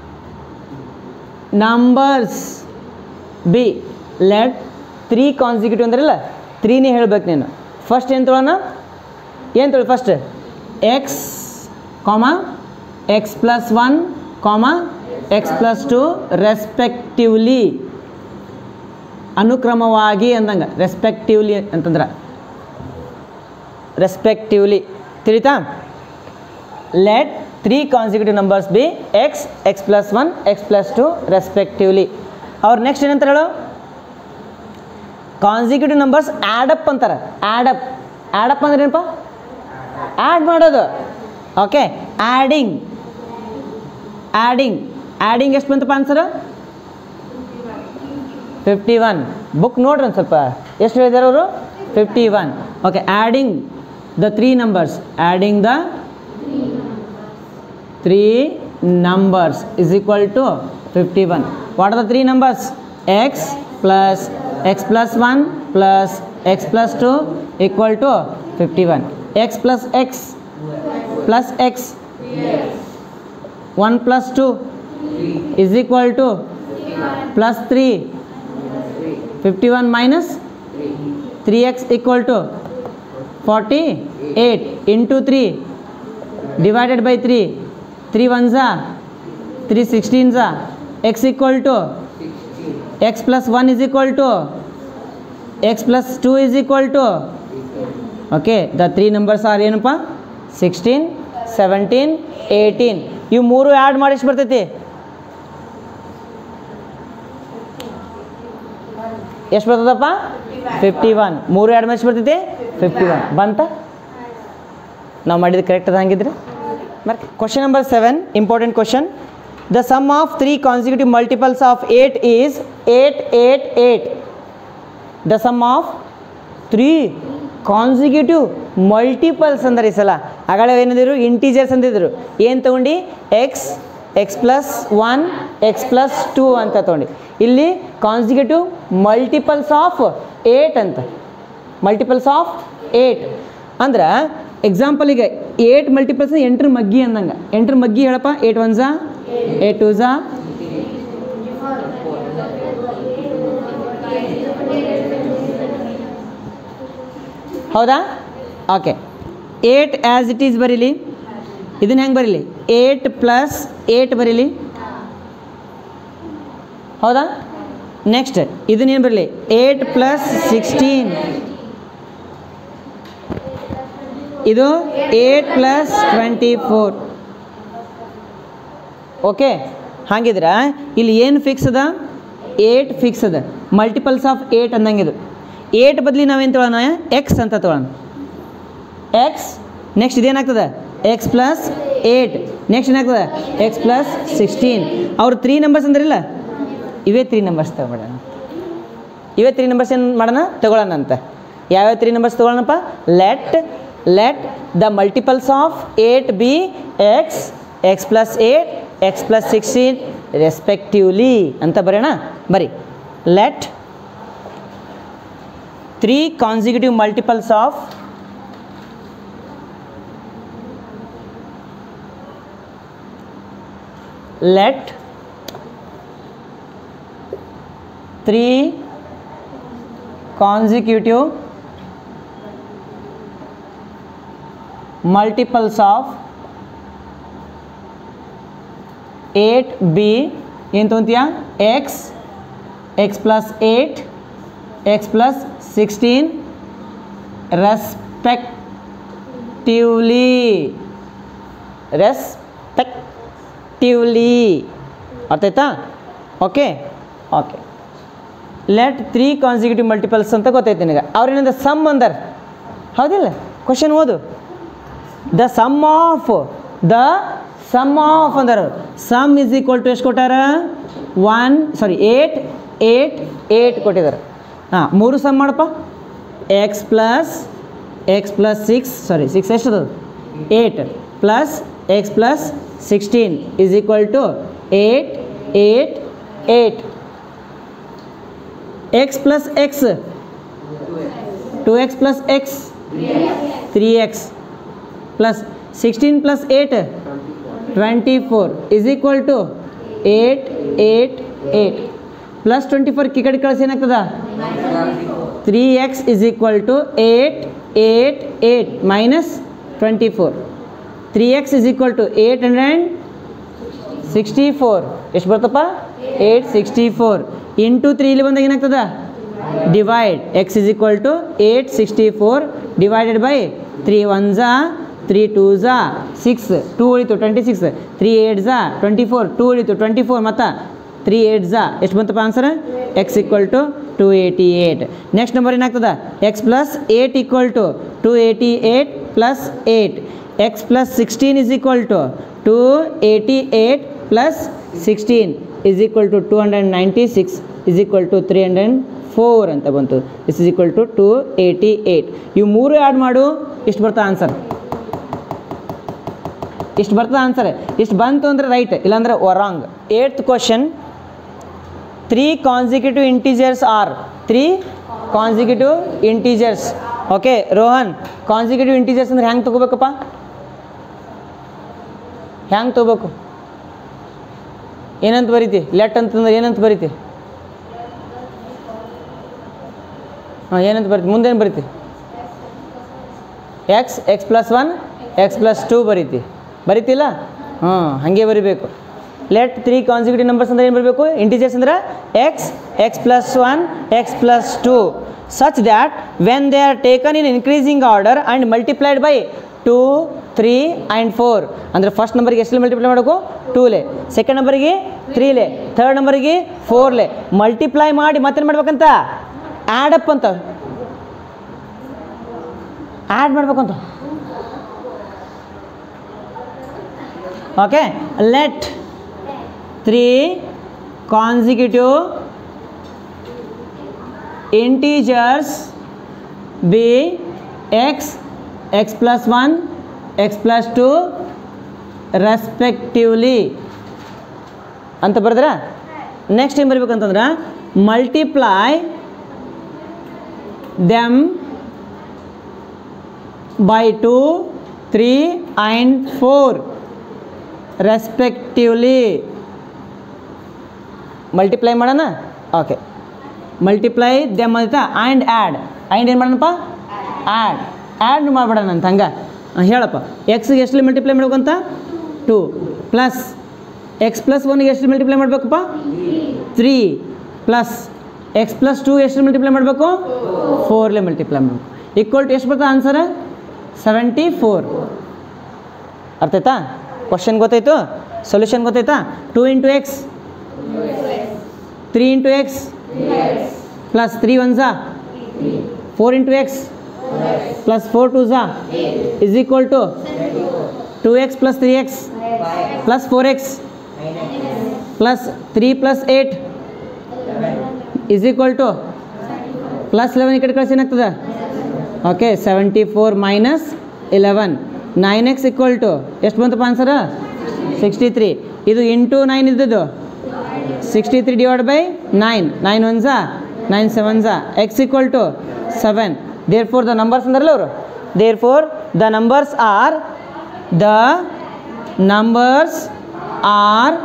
Speaker 1: numbers be let three consecutive ಅಂದ್ರಲ್ಲ ತ್ರೀನೇ ಹೇಳ್ಬೇಕು ನೀನು ಫಸ್ಟ್ ಏನು ತೊಗೊಳೋಣ ಏನು ತೊಗೊಳ್ಳಿ ಫಸ್ಟ್ ಎಕ್ಸ್ ಕಾಮ x plus one comma x plus two respectively ಅನುಕ್ರಮವಾಗಿ ಅಂದಂಗೆ ರೆಸ್ಪೆಕ್ಟಿವ್ಲಿ ಅಂತಂದ್ರೆ ರೆಸ್ಪೆಕ್ಟಿವ್ಲಿ ತಿಳಿತಾ let three consecutive numbers be x x plus one x plus two respectively ಅವ್ರು ನೆಕ್ಸ್ಟ್ ಏನಂತಾರೆ ಹೇಳು ಕಾನ್ಸಿಕ್ಯೂಟಿವ್ ನಂಬರ್ಸ್ ಆ್ಯಡಪ್ ಅಂತಾರೆ ಆ್ಯಡಪ್ ಆ್ಯಡಪ್ ಅಂದ್ರೆ ಏನಪ್ಪ ಆ್ಯಡ್ ಮಾಡೋದು ಓಕೆ ಆ್ಯಡಿಂಗ್ ಆ್ಯಡಿಂಗ್ ಆ್ಯಡಿಂಗ್ ಎಷ್ಟು ಬಂತಪ್ಪ ಆನ್ಸರ್ ಫಿಫ್ಟಿ ಒನ್ ಬುಕ್ ನೋಡ್ರಿ ಒಂದು ಸ್ವಲ್ಪ ಎಷ್ಟು ಹೇಳಿದಾರೆ ಅವರು fifty one okay adding the three numbers adding the three numbers is equal to fifty one what are the three numbers x plus X plus one plus X plus two equal to fifty one x plus X plus x one plus two is equal to plus 3 51 minus 3x equal to 48 into 3 divided by 3 3 ones are 3 16s are x equal to x plus 1 is equal to x plus 2 is equal to okay the three numbers are ಏನಪ್ಪ sixteen seventeen eighteen ಇವು ಮೂರು add ಮಾಡಿ ಎಷ್ಟು ಬರ್ತೈತಿ ಎಷ್ಟು ಬರ್ತದಪ್ಪ fifty one ಮೂರು ಎರಡು match ಬರ್ತೈತಿ ಫಿಫ್ಟಿ ಒನ್ ಬಂತ ನಾವು ಮಾಡಿದ್ದು ಕರೆಕ್ಟ್ ಅದ ಹಂಗಿದ್ರೆ ಮತ್ತೆ question number seven important question the sum of three consecutive multiples of eight is eight eight eight the sum of three consecutive multiples ಅಂದ್ರೆ ಈ ಸಲ ಆಗಳ ಏನಿದ್ರು ಇಂಟೀಜರ್ಸ್ ಅಂದಿದ್ರು ಏನು ತೊಗೊಂಡು x x plus one x plus two ಅಂತ ತೊಗೊಂಡು ಇಲ್ಲಿ ಕಾನ್ಸಿಕ್ಯೂಟಿವ್ ಮಲ್ಟಿಪಲ್ಸ್ ಆಫ್ ಏಟ್ ಅಂತ ಮಲ್ಟಿಪಲ್ಸ್ ಆಫ್ ಏಟ್ ಅಂದ್ರೆ ಎಕ್ಸಾಂಪಲ್ ಈಗ ಏಟ್ ಮಲ್ಟಿಪಲ್ಸ್ ಎಂಟ್ರ ಮಗ್ಗಿ ಅಂದಂಗೆ ಎಂಟ್ರ ಮಗ್ಗಿ ಹೇಳಪ್ಪ ಏಟ್ ಒನ್ ಝಾ ಏಟ್ ಟೂ ಝಾ ಹೌದಾ okay eight as it is ಬರೀಲಿ ಇದನ್ನ ಹೆಂಗೆ ಬರೀಲಿ ಏಟ್ ಪ್ಲಸ್ ಏಟ್ ಬರೀಲಿ ಹೌದಾ ನೆಕ್ಸ್ಟ್ ಇದನ್ನೇನು ಬರಲಿ ಏಟ್ ಪ್ಲಸ್ ಸಿಕ್ಸ್ಟೀನ್ ಇದು eight plus twenty four okay ಹಾಗಿದ್ರೆ ಇಲ್ಲಿ ಏನು ಫಿಕ್ಸ್ ಅದ ಏಟ್ ಫಿಕ್ಸ್ ಅದ ಮಲ್ಟಿಪಲ್ಸ್ ಆಫ್ ಏಟ್ ಅಂದಂಗೆ ಇದು ಏಟ್ ಬದಲಿ ನಾವೇನು ತೊಗೊಳೋಣ ಎಕ್ಸ್ ಅಂತ ತೊಗೊಳೋಣ ಎಕ್ಸ್ ನೆಕ್ಸ್ಟ್ ಇದೇನಾಗ್ತದೆ ಎಕ್ಸ್ ಪ್ಲಸ್ ಏಟ್ ನೆಕ್ಸ್ಟ್ ಏನಾಗ್ತದೆ ಎಕ್ಸ್ ಪ್ಲಸ್ ಸಿಕ್ಸ್ಟೀನ್ ಅವ್ರು ತ್ರೀ ನಂಬರ್ಸ್ ಅಂದ್ರಿಲ್ಲ ಇವೇ ತ್ರೀ ನಂಬರ್ಸ್ ತಗೊಳ್ಳೋಣ ಇವೇ ತ್ರೀ ನಂಬರ್ಸ್ ಏನು ಮಾಡೋಣ ತಗೊಳ್ಳೋಣ ಅಂತ ಯಾವ್ಯಾವ ತ್ರೀ ನಂಬರ್ಸ್ ತಗೊಳ್ಳೋಣಪ್ಪ let let the multiples of eight be x x plus eight x plus sixteen respectively ಅಂತ ಬರೋಣ ಬರಿ let three consecutive multiples of let three consecutive multiples of 8b ಏನು ತೊಗೊಂತೀಯ x x plus eight x plus sixteen respectively respectively ಅರ್ಥ ಆಯ್ತಾ okay okay let three consecutive multiples ಅಂತ ಗೊತ್ತೈತೆ ನಿನಗೆ ಅವ್ರೇನಿಂದ ಸಮ್ ಅಂದರ್ ಹೌದಿಲ್ಲ ಕ್ವಶನ್ ಓದು the sum of the sum of ಅಂದರು ಸಮ್ ಇಸ್ ಈಕ್ವಲ್ ಟು ಎಷ್ಟು ಕೊಟ್ಟಾರ one sorry eight eight eight ಕೊಟ್ಟಿದ್ದಾರೆ ಹಾಂ ಮೂರು ಸಮ್ ಮಾಡಪ್ಪ x plus X plus six sorry six ಎಷ್ಟದು eight plus X plus sixteen is equal to eight eight eight x plus X two X plus x three x plus sixteen plus eight twenty four is equal to eight eight eight plus twenty four ಕಿ ಕಡೆ ಕಳಿಸಿ ಏನಾಗ್ತದ three x is equal to eight eight eight minus twenty four three x is equal to eight hundred sixty four ಎಷ್ಟು ಬರ್ತಪ್ಪ eight sixty four into three ಇಲ್ಲಿ ಬಂದಾಗ ಏನಾಗ್ತದ divide x is equal to 864 divided by 3 ones are 3 twos are 6 2 ಉಳಿತು 26 3 eights are 24 2 ಉಳಿತು 24 ಮತ್ತು 3 eights are ಎಷ್ಟು ಬಂತಪ್ಪ answer x equal to 288 next number ಏನಾಗ್ತದ x plus 8 equal to 288 plus 8 x plus 16 is equal to 288 plus 16 is equal to 296 is equal to 304 ಅಂತ ಬಂತು this is equal to two eighty eight ಇವು ಮೂರು add ಮಾಡು ಇಷ್ಟು ಬರ್ತದೆ answer ಇಷ್ಟು ಬರ್ತದೆ ಆನ್ಸರ್ ಇಷ್ಟು ಬಂತು ಅಂದರೆ ರೈಟ್ ಇಲ್ಲಾಂದ್ರೆ wrong eighth question three consecutive integers are three consecutive integers okay Rohan consecutive integers ಅಂದ್ರೆ ಹೆಂಗೆ ತೊಗೋಬೇಕಪ್ಪ ಹೆಂಗೆ ತೊಗೋಬೇಕು ಏನಂತ ಬರೀತಿ ಲೆಟ್ ಅಂತಂದ್ರೆ ಏನಂತ ಬರೀತಿ ಹಾಂ ಏನಂತ ಬರೀತಿ ಮುಂದೇನು ಬರೀತಿ x x plus one x plus two ಬರೀತಿ ಬರೀತಿಲ್ಲ ಹಾಂ ಹಾಗೆ ಬರಿಬೇಕು ಲೆಟ್ ತ್ರೀ ಕಾನ್ಸಿಕ್ಯೂಟಿವ್ ನಂಬರ್ಸ್ ಅಂದ್ರೆ ಏನು ಬರಬೇಕು ಇಂಟೀಜರ್ಸ್ ಅಂದ್ರೆ x x plus one x plus two such that when they are taken in increasing order and multiplied by two three and four ಅಂದರೆ ಫಸ್ಟ್ ನಂಬರ್ಗೆ ಎಷ್ಟು ಮಲ್ಟಿಪ್ಲೈ ಮಾಡಬೇಕು ಟೂಲೆ ಸೆಕೆಂಡ್ ನಂಬರಿಗೆ ತ್ರೀಲೆ third ನಂಬರಿಗೆ ಫೋರ್ಲೆ ಮಲ್ಟಿಪ್ಲೈ ಮಾಡಿ ಮತ್ತೇನು ಮಾಡ್ಬೇಕಂತ ಆ್ಯಡ್ ಅಪ್ ಅಂತ ಆ್ಯಡ್ ಮಾಡ್ಬೇಕಂತ okay let three consecutive integers be x x plus one x plus two respectively ಅಂತ ಬರೆದ್ರ ನೆಕ್ಸ್ಟ್ ಏನು ಬರ್ಬೇಕಂತಂದ್ರೆ multiply them by 2, 3 and 4 respectively. Multiply ಮಾಡೋಣ ಓಕೆ ಮಲ್ಟಿಪ್ಲೈ ದೆಮ್ ಅಂತ ಆ್ಯಂಡ್ ಆ್ಯಡ್ ಆ್ಯಂಡ್ ಏನು ಮಾಡೋಣಪ್ಪ ಆ್ಯಡ್ ಆ್ಯಡ್ ಮಾಡ್ಬೇಡಣ ಅಂತ ಹಂಗೆ ಹಾಂ ಹೇಳಪ್ಪ ಎಕ್ಸ್ಗೆ ಎಷ್ಟು ಮಲ್ಟಿಪ್ಲೈ ಮಾಡ್ಬೇಕಂತ ಟು ಪ್ಲಸ್ ಎಕ್ಸ್ ಪ್ಲಸ್ ಒನ್ಗೆ ಎಷ್ಟು ಮಲ್ಟಿಪ್ಲೈ ಮಾಡಬೇಕಪ್ಪ three plus X plus two ಎಷ್ಟು ಮಲ್ಟಿಪ್ಲೈ ಮಾಡಬೇಕು ಫೋರ್ಲೆ ಮಲ್ಟಿಪ್ಲೈ ಮಾಡಬೇಕು ಈಕ್ವಲ್ ಟು ಎಷ್ಟು ಬರ್ತದೆ ಆನ್ಸರ್ ಸೆವೆಂಟಿ ಫೋರ್ ಅರ್ಥ ಆಯ್ತಾ ಕ್ವಶನ್ ಗೊತ್ತಾಯ್ತು ಸೊಲ್ಯೂಷನ್ ಗೊತ್ತಾಯ್ತಾ two into x three into x plus three one ಝಾ four into x plus four two ಝಾ is equal to two x plus three x plus four X plus three plus eight is equal to plus eleven ಈ ಕಡೆ ಕಳಿಸಿ ಏನಾಗ್ತದೆ okay seventy four minus eleven nine x equal to ಎಷ್ಟು ಬಂತಪ್ಪ answer sixty three ಇದು into nine ಇದ್ದದ್ದು sixty three divide by nine nine one Jha nine seven ಝಾ x equal to seven therefore the numbers ಅಂದ್ರಲ್ಲ ಅವರು therefore the numbers are the numbers are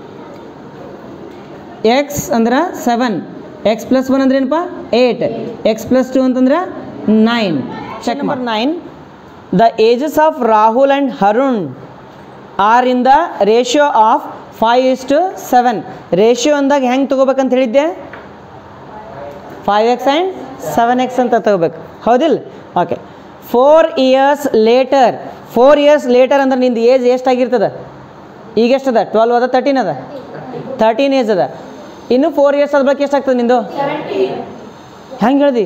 Speaker 1: x ಅಂದ್ರೆ seven x plus one ಅಂದ್ರೆ ಏನಪ್ಪ eight x plus two ಅಂತಂದ್ರೆ nine check number nine the ages of Rahul and Harun are in the ratio of five is to seven ratio ಅಂದಾಗ ಹೆಂಗೆ ತೊಗೋಬೇಕಂತ ಹೇಳಿದ್ದೆ five x and seven x ಅಂತ ತಗೋಬೇಕು ಹೌದಿಲ್ಲ okay four years later four years later ಅಂದ್ರೆ ನಿಂದು ಏಜ್ ಎಷ್ಟಾಗಿರ್ತದೆ ಈಗ ಎಷ್ಟದ ಟ್ವೆಲ್ವ್ ಅದ ತರ್ಟೀನ್ ಅದ ತರ್ಟೀನ್ ಏಜ್ ಅದ ಇನ್ನು ಫೋರ್ ಇಯರ್ಸ್ ಆದ ಬಳಿಕ ಎಷ್ಟಾಗ್ತದೆ ನಿಂದು ಹೆಂಗೆ ಹೇಳ್ದಿ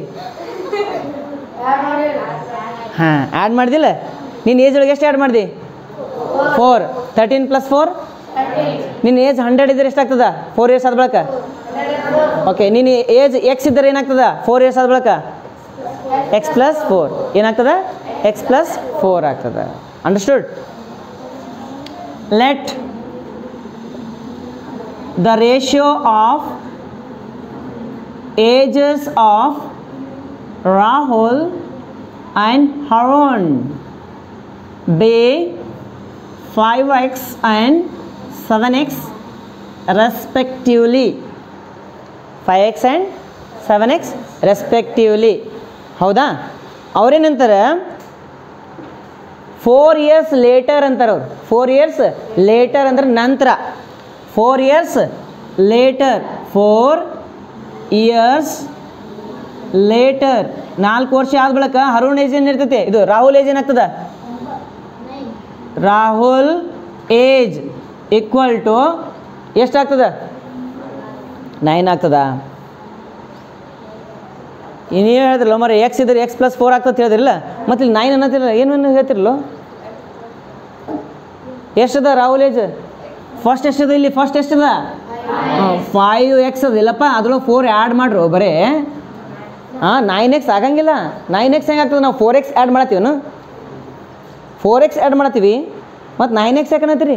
Speaker 1: ಹಾಂ ಆ್ಯಡ್ ಮಾಡಿದಿಲ್ಲ ನಿನ್ನ ಏಜ್ ಒಳಗೆ ಎಷ್ಟು ಆ್ಯಡ್ ಮಾಡಿದಿ ಫೋರ್ ತರ್ಟೀನ್ ಪ್ಲಸ್ ಫೋರ್ ನಿನ್ನ ಏಜ್ ಹಂಡ್ರೆಡ್ ಇದ್ರೆ ಎಷ್ಟಾಗ್ತದ ಫೋರ್ ಇಯರ್ಸ್ ಆದ ಬಳಿಕ ಓಕೆ ನಿನ್ನ ಏಜ್ ಎಕ್ಸ್ ಇದ್ದರೆ ಏನಾಗ್ತದ ಫೋರ್ ಇಯರ್ಸ್ ಆದ ಬಳಿಕ ಎಕ್ಸ್ ಪ್ಲಸ್ ಫೋರ್ ಏನಾಗ್ತದ ಎಕ್ಸ್ ಪ್ಲಸ್ ಫೋರ್ ಆಗ್ತದ understood let the ratio of ages of Rahul and Harun be 5x and 7x respectively 5x and 7x respectively ಹೌದಾ ಅವ್ರೇನಂತಾರೆ ಫೋರ್ ಇಯರ್ಸ್ ಲೇಟರ್ ಅಂತಾರೆ ಅವ್ರು four years later ಅಂದ್ರೆ ನಂತರ four years later four years later ನಾಲ್ಕು ವರ್ಷ ಆದ ಬಳಿಕ ಹರುಣ್ age ಏನಿರ್ತೈತಿ ಇದು ರಾಹುಲ್ ಏಜ್ ಏನಾಗ್ತದ ರಾಹುಲ್ ಏಜ್ ಈಕ್ವಲ್ ಟು ಎಷ್ಟಾಗ್ತದ ನೈನ್ ಆಗ್ತದ ನೀವು ಹೇಳಿದ್ರಲ್ಲ ಮರ ಎಕ್ಸ್ ಇದ್ರೆ ಎಕ್ಸ್ ಪ್ಲಸ್ ಫೋರ್ ಆಗ್ತದೆ ಹೇಳಿದ್ರಲ್ಲ ಮತ್ತೆ ಇಲ್ಲಿ ನೈನ್ ಅನ್ನತ್ತಿರಲ್ಲ ಏನು ಹೇಳ್ತಿರಲ್ಲ ಎಷ್ಟದ ರಾಹುಲ್ ಏಜ್ ಫಸ್ಟ್ ಎಷ್ಟದ ಇಲ್ಲಿ ಫಸ್ಟ್ ಎಷ್ಟದ ಫೈವ್ ಎಕ್ಸ್ ಅದ ಇಲ್ಲಪ್ಪ ಅದ್ರೊಳಗೆ ಫೋರ್ ಆ್ಯಡ್ ಮಾಡ್ರು ಬರೇ ಹಾಂ ನೈನ್ ಎಕ್ಸ್ ಆಗಂಗಿಲ್ಲ ನೈನ್ ಎಕ್ಸ್ ಹೆಂಗೆ ಆಗ್ತದೆ ನಾವು ಫೋರ್ ಎಕ್ಸ್ ಆ್ಯಡ್ ಮಾಡತ್ತೀವನು ಫೋರ್ ಎಕ್ಸ್ ಆ್ಯಡ್ ಮಾಡತ್ತೀವಿ ಮತ್ತು ನೈನ್ ಎಕ್ಸ್ ಯಾಕೆ ಅನ್ನತ್ತೀರಿ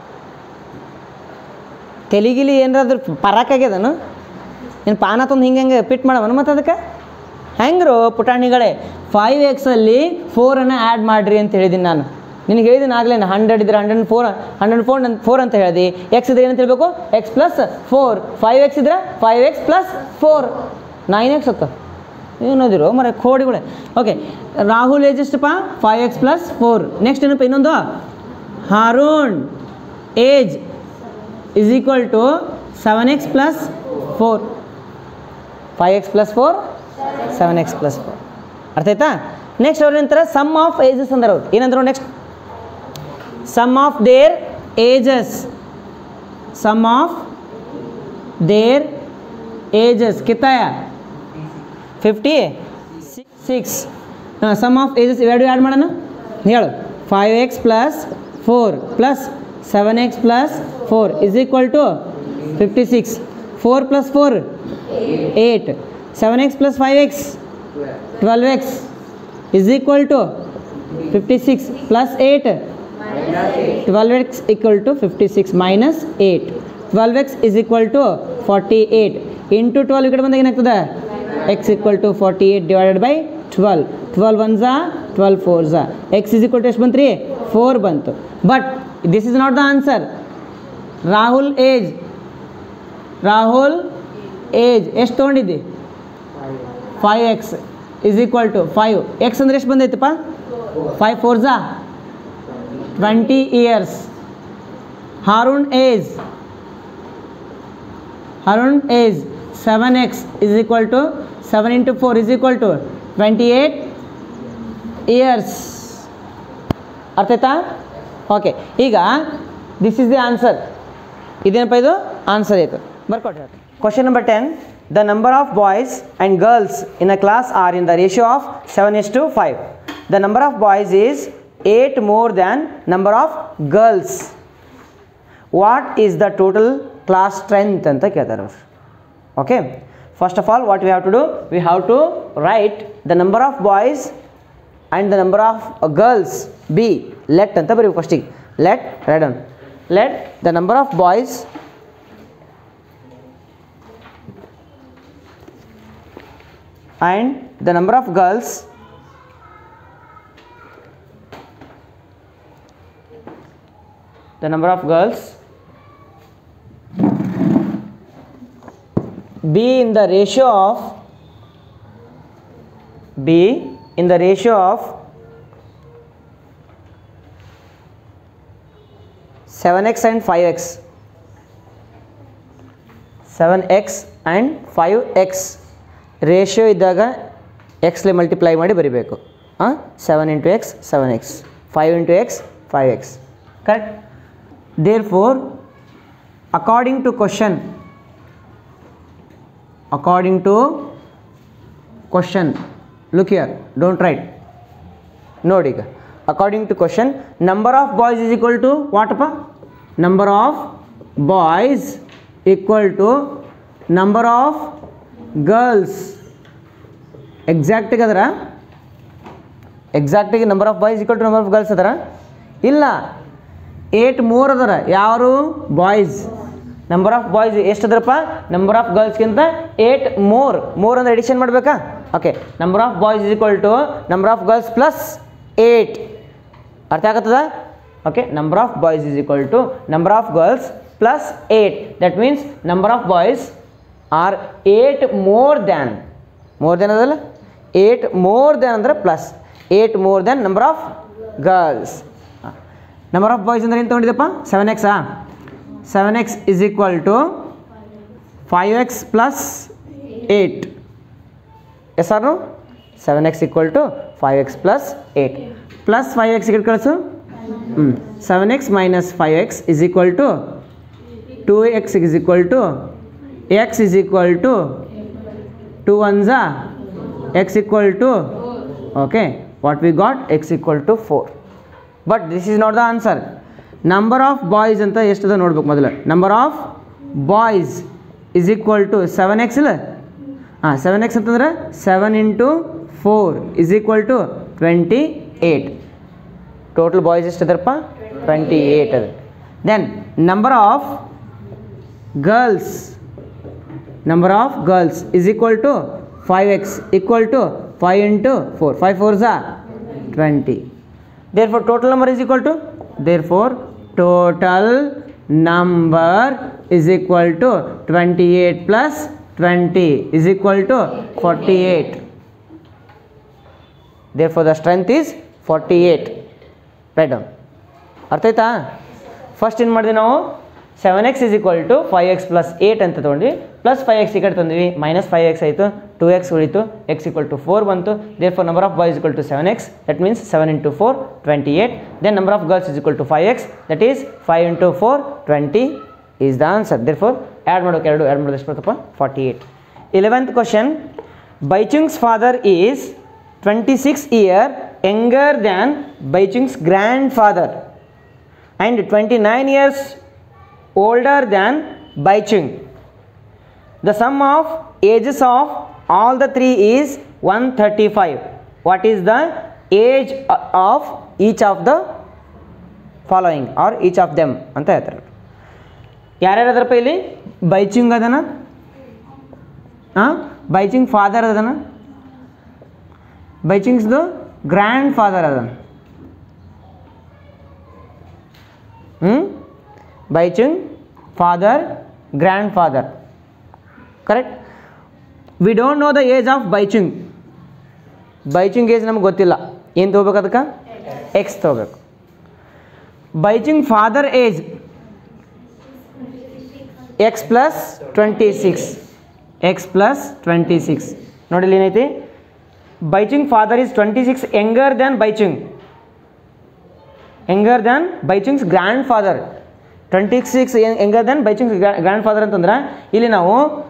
Speaker 1: ತೆಲಿಗಿಲಿ ಏನಾದ್ರು ಪರಾಕಾಗ್ಯದನು ಏನು ಪಾನ ತಂದು ಹಿಂಗೆ ಹಿಂಗೆ ಪಿಟ್ ಮಾಡವನು ಮತ್ತು ಅದಕ್ಕೆ ಹೆಂಗ್ರು ಪುಟಾಣಿಗಳೇ ಫೈವ್ ಎಕ್ಸಲ್ಲಿ ಫೋರನ್ನು ಆ್ಯಡ್ ಮಾಡಿರಿ ಅಂತ ಹೇಳಿದ್ದೀನಿ ನಾನು ನಿನಗೆ ಹೇಳಿದ್ದೀನಿ ಆಗಲೇ ಹಂಡ್ರೆಡ್ ಇದ್ರೆ hundred four hundred four four ಅಂತ ಹೇಳಿದೆ ಎಕ್ಸ್ ಇದ್ರೆ ಏನಂತ ಹೇಳ್ಬೇಕು x plus four five x ಇದ್ರೆ five X plus four nine x ಅತ್ತ ಏನೋದಿರೋ ಮರ ಕೋಡಿಗಳೇ ಓಕೆ ರಾಹುಲ್ ಏಜ್ ಎಷ್ಟಪ್ಪ five X plus four next ಏನಪ್ಪ ಇನ್ನೊಂದು Haroon age is equal to seven x plus four five X plus four seven x plus four ಅರ್ಥ ಆಯ್ತಾ ನೆಕ್ಸ್ಟ್ ಅವ್ರು ಏನಂತಾರೆ ಸಮ್ ಆಫ್ ಏಜಸ್ ಅಂದ್ರೆ ಅವ್ರು ಏನಂದ್ರು next sum of their ages sum of their ages ಕಿತ್ತಾಯ fifty six sum of ages ಇವೆರಡು add ಮಾಡೋಣ ಹೇಳು five X plus four plus seven x plus four is equal to fifty six four plus four eight seven x plus five x twelve x is equal to fifty six plus eight twelve x equal to fifty six minus eight twelve x is equal to forty eight into twelve ಈ ಕಡೆ ಬಂದಾಗ ಏನಾಗ್ತದೆ x equal to forty eight divided by twelve twelve one ಝಾ twelve four ಝಾ x is equal to ಎಷ್ಟು ಬಂತು ರೀ four ಬಂತು but this is not the answer Rahul age Rahul age ಎಷ್ಟು ತೊಗೊಂಡಿದ್ದಿ five x is equal to five x ಅಂದ್ರೆ ಎಷ್ಟು ಬಂದೈತಪ್ಪ ಫೈವ್ ಫೋರ್ ಝಾ twenty years Haroon age Haroon age seven x is equal to seven into four is equal to twenty eight years ಅರ್ಥ ಆಯ್ತಾ okay ಈಗ this is the answer ಇದೇನಪ್ಪ ಇದು answer ಆಯಿತು ಬರ್ಕೊಟ್ರಿ question number ten the number of boys and girls in a class are in the ratio of seven is to five the number of boys is eight more than number of girls what is the total class strength ಅಂತ ಕೇಳ್ತಾರೆ ಅವರು okay first of all what we have to do we have to write the number of boys and the number of girls be let ಅಂತ ಬರೀ ಫಸ್ಟಿಗೆ let write down let the number of boys and the number of girls the number of girls be in the ratio of be in the ratio of 7x and 5x 7x and 5x ratio ಇದ್ದಾಗ ಎಕ್ಸ್ಲೆ multiply ಮಾಡಿ ಬರಿಬೇಕು ಹಾಂ seven into x seven x five into x five x correct therefore according to question according to question look ಯರ್ don't write ನೋಡಿ ಈಗ according to question number of boys is equal to ವಾಟಪ್ಪ number of boys equal to number of girls ಎಕ್ಸಾಕ್ಟಿಗೆ ಅದರ ಎಕ್ಸಾಕ್ಟಿಗೆ number of boys equal to number of girls ಅದರ ಇಲ್ಲ eight ಮೂರ್ ಅದರ ಯಾರು ಬಾಯ್ಸ್ ನಂಬರ್ ಆಫ್ ಬಾಯ್ಸ್ ಎಷ್ಟು ಅದರಪ್ಪ ನಂಬರ್ ಆಫ್ ಗರ್ಲ್ಸ್ಗಿಂತ ಏಟ್ ಮೋರ್ ಮೋರ್ ಅಂದ್ರೆ ಎಡಿಷನ್ ಮಾಡಬೇಕಾ okay number of boys is equal to number of girls plus eight ಅರ್ಥ ಆಗತ್ತದ okay number of boys is equal to number of girls plus eight that means number of boys are eight more than more than ಅದಲ್ಲ eight more than ಅಂದರೆ plus eight more than number of girls number of boys ಅಂದ್ರೆ ಏನು ತೊಗೊಂಡಿದ್ದಪ್ಪ seven ಎಕ್ಸಾ seven x is equal to five X plus eight is are seven x equal to five X plus eight plus five x ಈ ಕಡೆ ಕಳಿಸು ಹ್ಞೂ seven x minus five x is equal to two x is equal to x is equal to two ones x equal to okay what we got x equal to four but this is not the answer number of boys ಅಂತ ಎಷ್ಟದ ನೋಡ್ಬೇಕು ಮೊದಲು number of boys is equal to seven x ಇಲ್ಲ ಹಾಂ seven x ಅಂತಂದ್ರೆ seven into four is equal to twenty eight total boys ಎಷ್ಟು ಅದರಪ್ಪ twenty eight ಅದು then number of girls number of girls is equal to 5x equal to 5 into 4 5 4s are 20 therefore total number is equal to therefore total number is equal to 28 plus 20 is equal to 48 therefore the strength is 48 write down ಅರ್ಥ ಆಯ್ತಾ first ಏನು ಮಾಡಿದ್ವಿ ನಾವು seven x is equal to five X plus eight ಅಂತ ತೊಗೊಂಡ್ವಿ plus five x ಈ ಕಡೆ ತಂದ್ವಿ ಮೈನಸ್ ಫೈವ್ ಎಕ್ಸ್ ಆಯಿತು ಟು ಎಕ್ಸ್ ಉಳಿತು ಎಕ್ಸ್ ಈಕ್ವಲ್ ಟು ಫೋರ್ ಬಂತು therefore number of boys equal to seven x that means seven into four twenty eight then number of girls is equal to five x that is five into four twenty is the answer therefore add ಮಾಡೋಕೆ ಎರಡು add ಮಾಡೋದು ಎಷ್ಟು ಬರ್ತಪ್ಪ forty eight eleventh question Bhaichung's father is twenty six year younger than Bhaichung's grandfather and 29 years older than Baichung. The sum of ages of all the three is 135. What is the age of each of the following or each of them ಅಂತ ಹೇಳ್ತಾರೆ ಯಾರ್ಯಾರು ಅದರಪ್ಪ ಇಲ್ಲಿ ಬೈಚಿಂಗ್ ಅದನ ಹಾಂ ಬೈಚಿಂಗ್ father ಅದನ ಬೈಚಿಂಗ್ಸ್ದು grand grandfather ಅದನ ಹ್ಞೂ Bhaichung father grandfather correct we don't know the age of Bhaichung Bhaichung age ನಮ್ಗೆ ಗೊತ್ತಿಲ್ಲ ಏನು ತೊಗೋಬೇಕು ಅದಕ್ಕೆ ಎಕ್ಸ್ ತೊಗೋಬೇಕು Bhaichung father age x plus twenty six x plus twenty six ನೋಡಿ ಇಲ್ಲಿ ಏನೈತಿ Bhaichung father is twenty six younger than Bhaichung younger than Bhaichung's grandfather twenty six younger than Bhaichung's grandfather ಅಂತಂದ್ರೆ ಇಲ್ಲಿ ನಾವು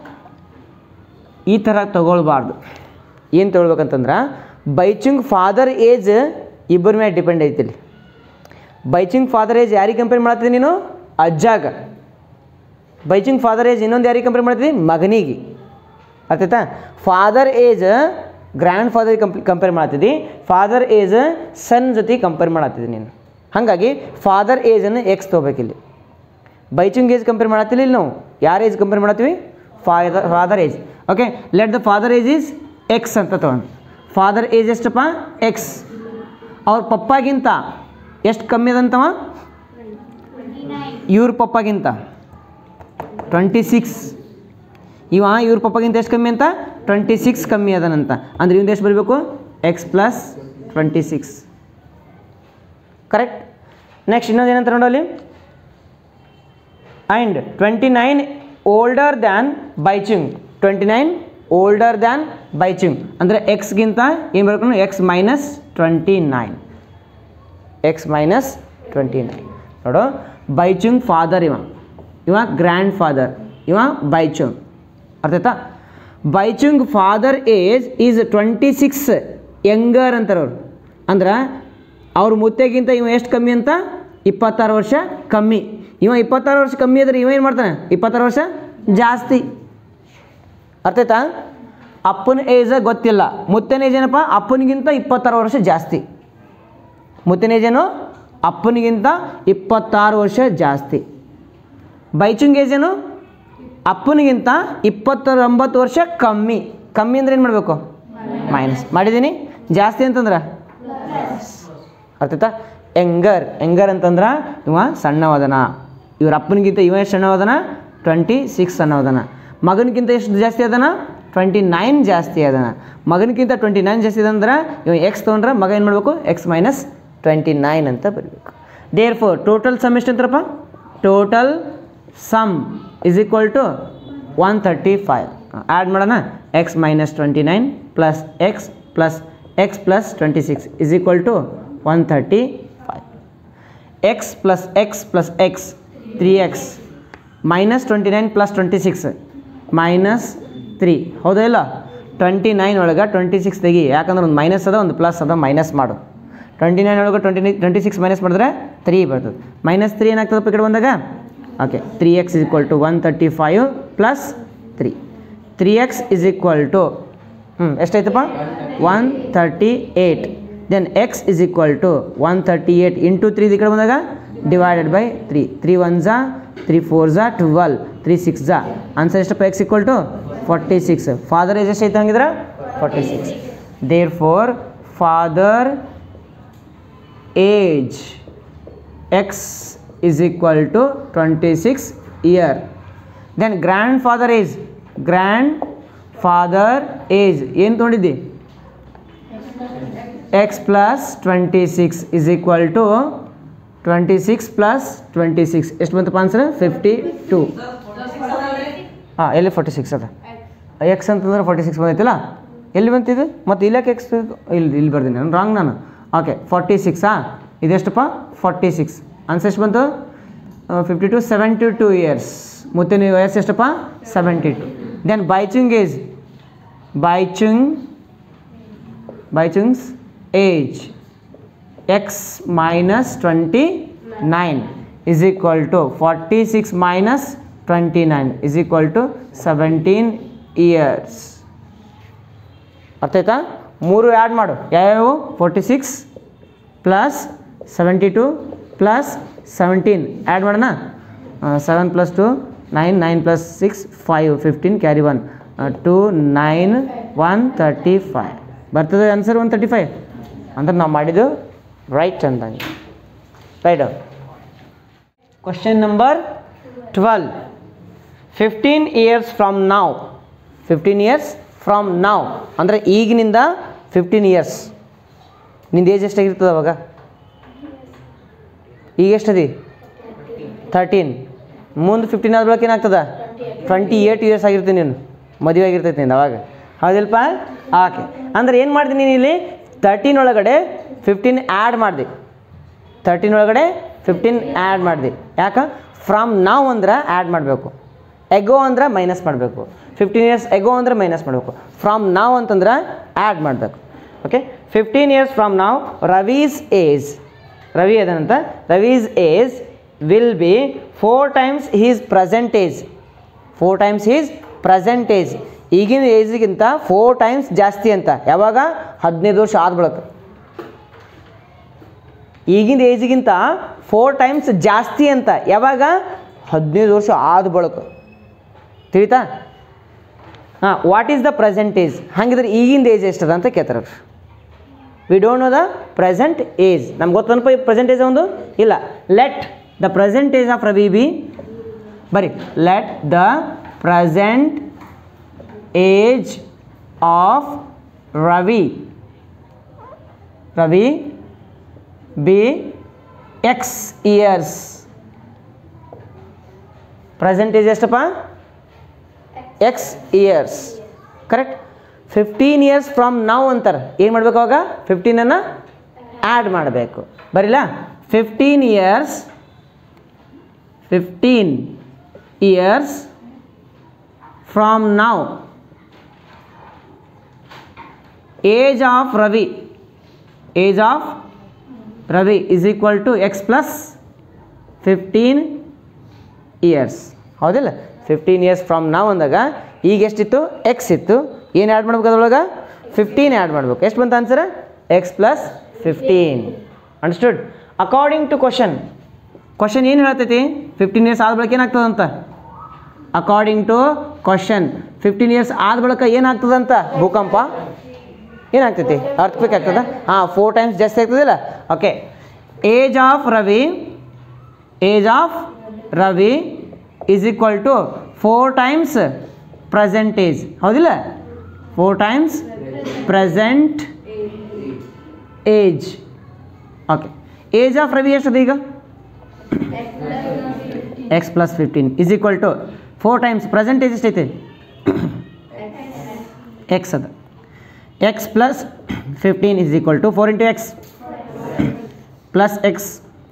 Speaker 1: ಈ ಥರ ತಗೊಳ್ಬಾರ್ದು ಏನು ತಗೊಳ್ಬೇಕಂತಂದ್ರೆ ಬೈಚುಂಗ್ ಫಾದರ್ ಏಜ್ ಇಬ್ಬರ ಮೇಲೆ ಡಿಪೆಂಡ್ ಐತಿ ಇಲ್ಲಿ ಬೈಚುಂಗ್ ಫಾದರ್ ಏಜ್ ಯಾರಿಗೆ ಕಂಪೇರ್ ಮಾಡ್ತೀನಿ ನೀನು ಅಜ್ಜಾಗ ಬೈಚುಂಗ್ ಫಾದರ್ ಏಜ್ ಇನ್ನೊಂದು ಯಾರಿಗೆ ಕಂಪೇರ್ ಮಾಡ್ತೀನಿ ಮಗನಿಗೆ ಅರ್ಥಾಯ್ತಾ ಫಾದರ್ ಏಜ್ ಗ್ರ್ಯಾಂಡ್ ಫಾದರ್ ಕಂಪ್ ಕಂಪೇರ್ ಮಾಡ್ತಿದ್ದಿ ಫಾದರ್ ಏಜ್ ಸನ್ ಜೊತೆ ಕಂಪೇರ್ ಮಾಡತ್ತಿದ್ದಿ ನೀನು ಹಾಗಾಗಿ ಫಾದರ್ ಏಜನ್ನು ಎಕ್ಸ್ ತೊಗೋಬೇಕಿಲ್ಲಿ ಬೈಚುಂಗ್ ಏಜ್ ಕಂಪೇರ್ ಮಾಡತ್ತಿಲ್ಲ ಇಲ್ಲಿ ನಾವು ಯಾರ ಏಜ್ ಕಂಪೇರ್ ಮಾಡತ್ತೀವಿ father father age okay let the father age is x ಅಂತ ತೊಗೊಂಡು ಫಾದರ್ ಏಜ್ ಎಷ್ಟಪ್ಪ ಎಕ್ಸ್ ಅವ್ರ ಪಪ್ಪಾಗಿಂತ ಎಷ್ಟು ಕಮ್ಮಿ ಅದಂತವ ಇವ್ರ ಪಪ್ಪಾಗಿಂತ ಟ್ವೆಂಟಿ ಸಿಕ್ಸ್ ಇವ ಇವ್ರ ಪಪ್ಪಗಿಂತ ಎಷ್ಟು ಕಮ್ಮಿ ಅಂತ ಟ್ವೆಂಟಿ ಸಿಕ್ಸ್ ಕಮ್ಮಿ ಅದನಂತ ಅಂದ್ರೆ ಇವಂದು ಎಷ್ಟು ಬರಬೇಕು x plus twenty six correct next ಇನ್ನೊಂದು ಏನಂತ ನೋಡಲ್ಲಿ and twenty nine older than Bhaichung twenty nine older than Bhaichung ಅಂದರೆ ಎಕ್ಸ್ಗಿಂತ ಏನು ಬರಬೇಕು x minus twenty nine x minus twenty nine ನೋಡು ಬೈಚುಂಗ್ ಫಾದರ್ ಇವ ಇವ ಗ್ರ್ಯಾಂಡ್ ಫಾದರ್ ಇವ ಬೈಚುಂಗ್ ಅರ್ಥ ಆಯ್ತಾ Bhaichung father age is twenty six younger ಅಂತಾರೆ ಅವ್ರು ಅಂದ್ರೆ ಅವ್ರ ಮುತ್ತೆಗಿಂತ ಇವ ಎಷ್ಟು ಕಮ್ಮಿ ಅಂತ ಇಪ್ಪತ್ತಾರು ವರ್ಷ ಕಮ್ಮಿ ಇವ ಇಪ್ಪತ್ತಾರು ವರ್ಷ ಕಮ್ಮಿ ಆದರೆ ಇವ ಏನು ಮಾಡ್ತಾನೆ ಇಪ್ಪತ್ತಾರು ವರ್ಷ ಜಾಸ್ತಿ ಅರ್ಥ ಆಯ್ತಾ ಅಪ್ಪನ ಏಜ್ ಗೊತ್ತಿಲ್ಲ ಮುತ್ತನ ಏಜ್ ಏನಪ್ಪ ಅಪ್ಪನಿಗಿಂತ ಇಪ್ಪತ್ತಾರು ವರ್ಷ ಜಾಸ್ತಿ ಮುತ್ತಿನ ಏಜ್ ಏನು ಅಪ್ಪನಿಗಿಂತ ಇಪ್ಪತ್ತಾರು ವರ್ಷ ಜಾಸ್ತಿ ಬೈಚುಂಗ್ ಏಜ್ ಏನು ಅಪ್ಪನಿಗಿಂತ ಇಪ್ಪತ್ತೊಂಬತ್ತು ವರ್ಷ ಕಮ್ಮಿ ಕಮ್ಮಿ ಅಂದ್ರೆ ಏನು ಮಾಡಬೇಕು ಮೈನಸ್ ಮಾಡಿದ್ದೀನಿ ಜಾಸ್ತಿ ಅಂತಂದ್ರೆ ಅರ್ಥಾಯ್ತಾ ಎಂಗರ್ ಎಂಗರ್ ಅಂತಂದ್ರೆ ಇವ ಸಣ್ಣವದನ ಇವ್ರ ಅಪ್ಪನಿಗಿಂತ ಇವ ಎಷ್ಟು ಸಣ್ಣವದನ ಟ್ವೆಂಟಿ ಸಿಕ್ಸ್ ಸಣ್ಣವದನ ಮಗನಿಗಿಂತ ಎಷ್ಟು ಜಾಸ್ತಿ ಅದನ ಟ್ವೆಂಟಿ ನೈನ್ ಜಾಸ್ತಿ ಅದನ ಮಗನಿಗಿಂತ ಟ್ವೆಂಟಿ ನೈನ್ ಜಾಸ್ತಿ ಅದಂದ್ರೆ ಇವ ಎಕ್ಸ್ ತೊಗೊಂಡ್ರೆ ಮಗ ಏನು ಮಾಡಬೇಕು ಎಕ್ಸ್ ಮೈನಸ್ ಟ್ವೆಂಟಿ ನೈನ್ ಅಂತ ಬರಬೇಕು ಡೇರ್ ಫೋರ್ ಟೋಟಲ್ ಸಮ್ ಎಷ್ಟು ಅಂತಾರಪ್ಪ total sum is equal to one thirty five add ಮಾಡೋಣ x minus twenty nine plus X plus X plus twenty six is equal to one thirty five X plus X plus x three x minus twenty nine plus twenty six minus three ಹೌದಾ ಇಲ್ಲ twenty nine ಒಳಗೆ twenty six ತೆಗಿ ಯಾಕಂದ್ರೆ ಒಂದು minus ಅದ ಒಂದು plus ಅದ minus ಮಾಡು ಟ್ವೆಂಟಿ ನೈನ್ ಒಳಗೆ ಟ್ವೆಂಟಿ ನೈ ಟ್ವೆಂಟಿ ಸಿಕ್ಸ್ ಮೈನಸ್ ಮಾಡಿದ್ರೆ ತ್ರೀ ಬರ್ತದೆ ಮೈನಸ್ ತ್ರೀ ಏನಾಗ್ತದಪ್ಪ ಈ ಕಡೆ ಬಂದಾಗ okay three x is equal to one thirty five plus three three x is equal to ಹ್ಞೂ ಎಷ್ಟಾಯ್ತಪ್ಪ one thirty eight then x is equal to one thirty eight into three ಈ ಕಡೆ ಬಂದಾಗ divided by three three one ಝಾ three four ಝಾ twelve three six ಝಾ answer ಎಷ್ಟಪ್ಪ X equal to forty six father age ಎಷ್ಟೈತೆ ಹಂಗಿದ್ರೆ forty six therefore father age x is equal to 26 year then grandfather age grandfather age ಏನು ತೊಗೊಂಡಿದ್ದಿ x plus twenty six is equal to twenty six plus twenty six ಎಷ್ಟು ಬಂತಪ್ಪ answer fifty two ಹಾಂ ಎಲ್ಲಿ forty six ಅದ x ಅಂತಂದ್ರೆ forty six ಬಂದೈತಿಲ್ಲ ಎಲ್ಲಿ ಬಂತಿದ್ದು ಮತ್ತು ಇಲ್ಲಕ್ಕೆ ಎಕ್ಸ್ ಇಲ್ಲಿ ಇಲ್ಲಿ ಬರ್ತೀನಿ ನಾನು ರಾಂಗ್ ನಾನು ಓಕೆ ಫಾರ್ಟಿ ಸಿಕ್ಸಾ ಇದೆಷ್ಟಪ್ಪ ಫಾರ್ಟಿ ಸಿಕ್ಸ್ ಆನ್ಸರ್ ಎಷ್ಟು ಬಂತು fifty two seventy two years ಮುತ್ತಿನ ವಯಸ್ಸು ಎಷ್ಟಪ್ಪ seventy two then Bhaichung age Bhaichung Bhaichung's age x minus twenty nine is equal to forty six minus twenty nine is equal to seventeen years ಅರ್ಥ ಆಯ್ತಾ ಮೂರು ಆ್ಯಡ್ ಮಾಡು ಯಾವ್ಯಾವು forty six plus seventy two plus seventeen add ಮಾಡೋಣ seven plus two nine nine plus six five fifteen carry one two nine one thirty five ಬರ್ತದೆ answer one thirty five ಅಂದ್ರೆ ನಾವು ಮಾಡಿದ್ದು ರೈಟ್ ಅಂದಂಗೆ right question number twelve fifteen years from now fifteen years from now ಅಂದರೆ ಈಗಿನಿಂದ fifteen years ನಿಂದು age ಎಷ್ಟಾಗಿರ್ತದೆ ಅವಾಗ ಈಗ ಎಷ್ಟದಿ ತರ್ಟೀನ್ ಮುಂದೆ ಫಿಫ್ಟೀನ್ ಆದ ಬಳಿಕ ಏನಾಗ್ತದ ಟ್ವೆಂಟಿ ಏಯ್ಟ್ ಇಯರ್ಸ್ ಆಗಿರ್ತೀನಿ ನೀನು ಮದುವೆ ಆಗಿರ್ತೈತಿ ನಿಂದು ಅವಾಗ ಹೌದಿಲ್ಪ ಓಕೆ ಅಂದ್ರೆ ಏನು ಮಾಡ್ತೀನಿ ನೀನು ಇಲ್ಲಿ ತರ್ಟೀನ್ ಒಳಗಡೆ ಫಿಫ್ಟೀನ್ ಆ್ಯಡ್ ಮಾಡಿದೆ ತರ್ಟೀನ್ ಒಳಗಡೆ ಫಿಫ್ಟೀನ್ ಆ್ಯಡ್ ಮಾಡಿದೆ ಯಾಕೆ ಫ್ರಮ್ ನಾವ್ ಅಂದ್ರೆ ಆ್ಯಡ್ ಮಾಡಬೇಕು ಎಗೋ ಅಂದ್ರೆ ಮೈನಸ್ ಮಾಡಬೇಕು ಫಿಫ್ಟೀನ್ ಇಯರ್ಸ್ ಎಗೋ ಅಂದ್ರೆ ಮೈನಸ್ ಮಾಡಬೇಕು ಫ್ರಮ್ ನಾವ್ ಅಂತಂದ್ರೆ ಆ್ಯಡ್ ಮಾಡಬೇಕು ಓಕೆ ಫಿಫ್ಟೀನ್ ಇಯರ್ಸ್ ಫ್ರಮ್ ನಾವ್ ರವೀಸ್ ಏಜ್ ರವಿ ಅದಂತ Ravi's age will be four times his present age four times his present age ಈಗಿನ ಏಜಿಗಿಂತ ಫೋರ್ ಟೈಮ್ಸ್ ಜಾಸ್ತಿ ಅಂತ ಯಾವಾಗ ಹದಿನೈದು ವರ್ಷ ಆದ ಬಳಿಕ ಈಗಿನ ಏಜಿಗಿಂತ ಫೋರ್ ಟೈಮ್ಸ್ ಜಾಸ್ತಿ ಅಂತ ಯಾವಾಗ ಹದಿನೈದು ವರ್ಷ ಆದ ಬಳಿಕ ತಿಳಿತಾ ಹಾಂ what is the present age ಹಾಗಿದ್ರೆ ಈಗಿಂದ ಏಜ್ ಎಷ್ಟದ ಅಂತ ಕೇಳ್ತಾರೆ we don't know the present age ನಮ್ಗೆ ಗೊತ್ತನಪ್ಪ ಈ ಪ್ರೆಸೆಂಟ್ ಏಜ್ ಒಂದು ಇಲ್ಲ let the present age of Ravi be ಬರಿ let the present age of Ravi Ravi be x years present age ಎಷ್ಟಪ್ಪ x years correct fifteen years from now ಅಂತಾರೆ ಏನು ಮಾಡ್ಬೇಕು ಅವಾಗ ಫಿಫ್ಟೀನನ್ನು ಆ್ಯಡ್ ಮಾಡಬೇಕು ಬರಿಲ್ಲ fifteen years fifteen years from ನಾವು age of Ravi age of Ravi is equal to X plus fifteen years ಹೌದಿಲ್ಲ ಫಿಫ್ಟೀನ್ ಇಯರ್ಸ್ ಫ್ರಮ್ ನಾವು ಅಂದಾಗ ಈಗ ಎಷ್ಟಿತ್ತು ಎಕ್ಸ್ ಇತ್ತು ಏನು ಆ್ಯಡ್ ಮಾಡ್ಬೇಕು ಅದ್ರೊಳಗೆ ಫಿಫ್ಟೀನ್ ಆ್ಯಡ್ ಮಾಡ್ಬೇಕು ಎಷ್ಟು ಬಂತು answer x plus fifteen understood according to question question ಏನು ಹೇಳ್ತೈತಿ ಫಿಫ್ಟೀನ್ ಇಯರ್ಸ್ ಆದ ಬಳಿಕ ಏನಾಗ್ತದಂತ according to question fifteen years ಆದ ಬಳಿಕ ಏನಾಗ್ತದಂತ ಭೂಕಂಪ ಏನಾಗ್ತೈತಿ ಅರ್ಥಕ್ವೇಕ್ ಆಗ್ತದ ಹಾಂ ಫೋರ್ ಟೈಮ್ಸ್ ಜಾಸ್ತಿ ಆಗ್ತದಿಲ್ಲ okay age of Ravi age of Ravi is equal to four times present age ಹೌದಿಲ್ಲ four times present age okay age of Ravi ಎಷ್ಟದ ಈಗ x plus fifteen is equal to four times present age ಎಷ್ಟೈತೆ x ಅದ x plus fifteen is equal to four into x plus x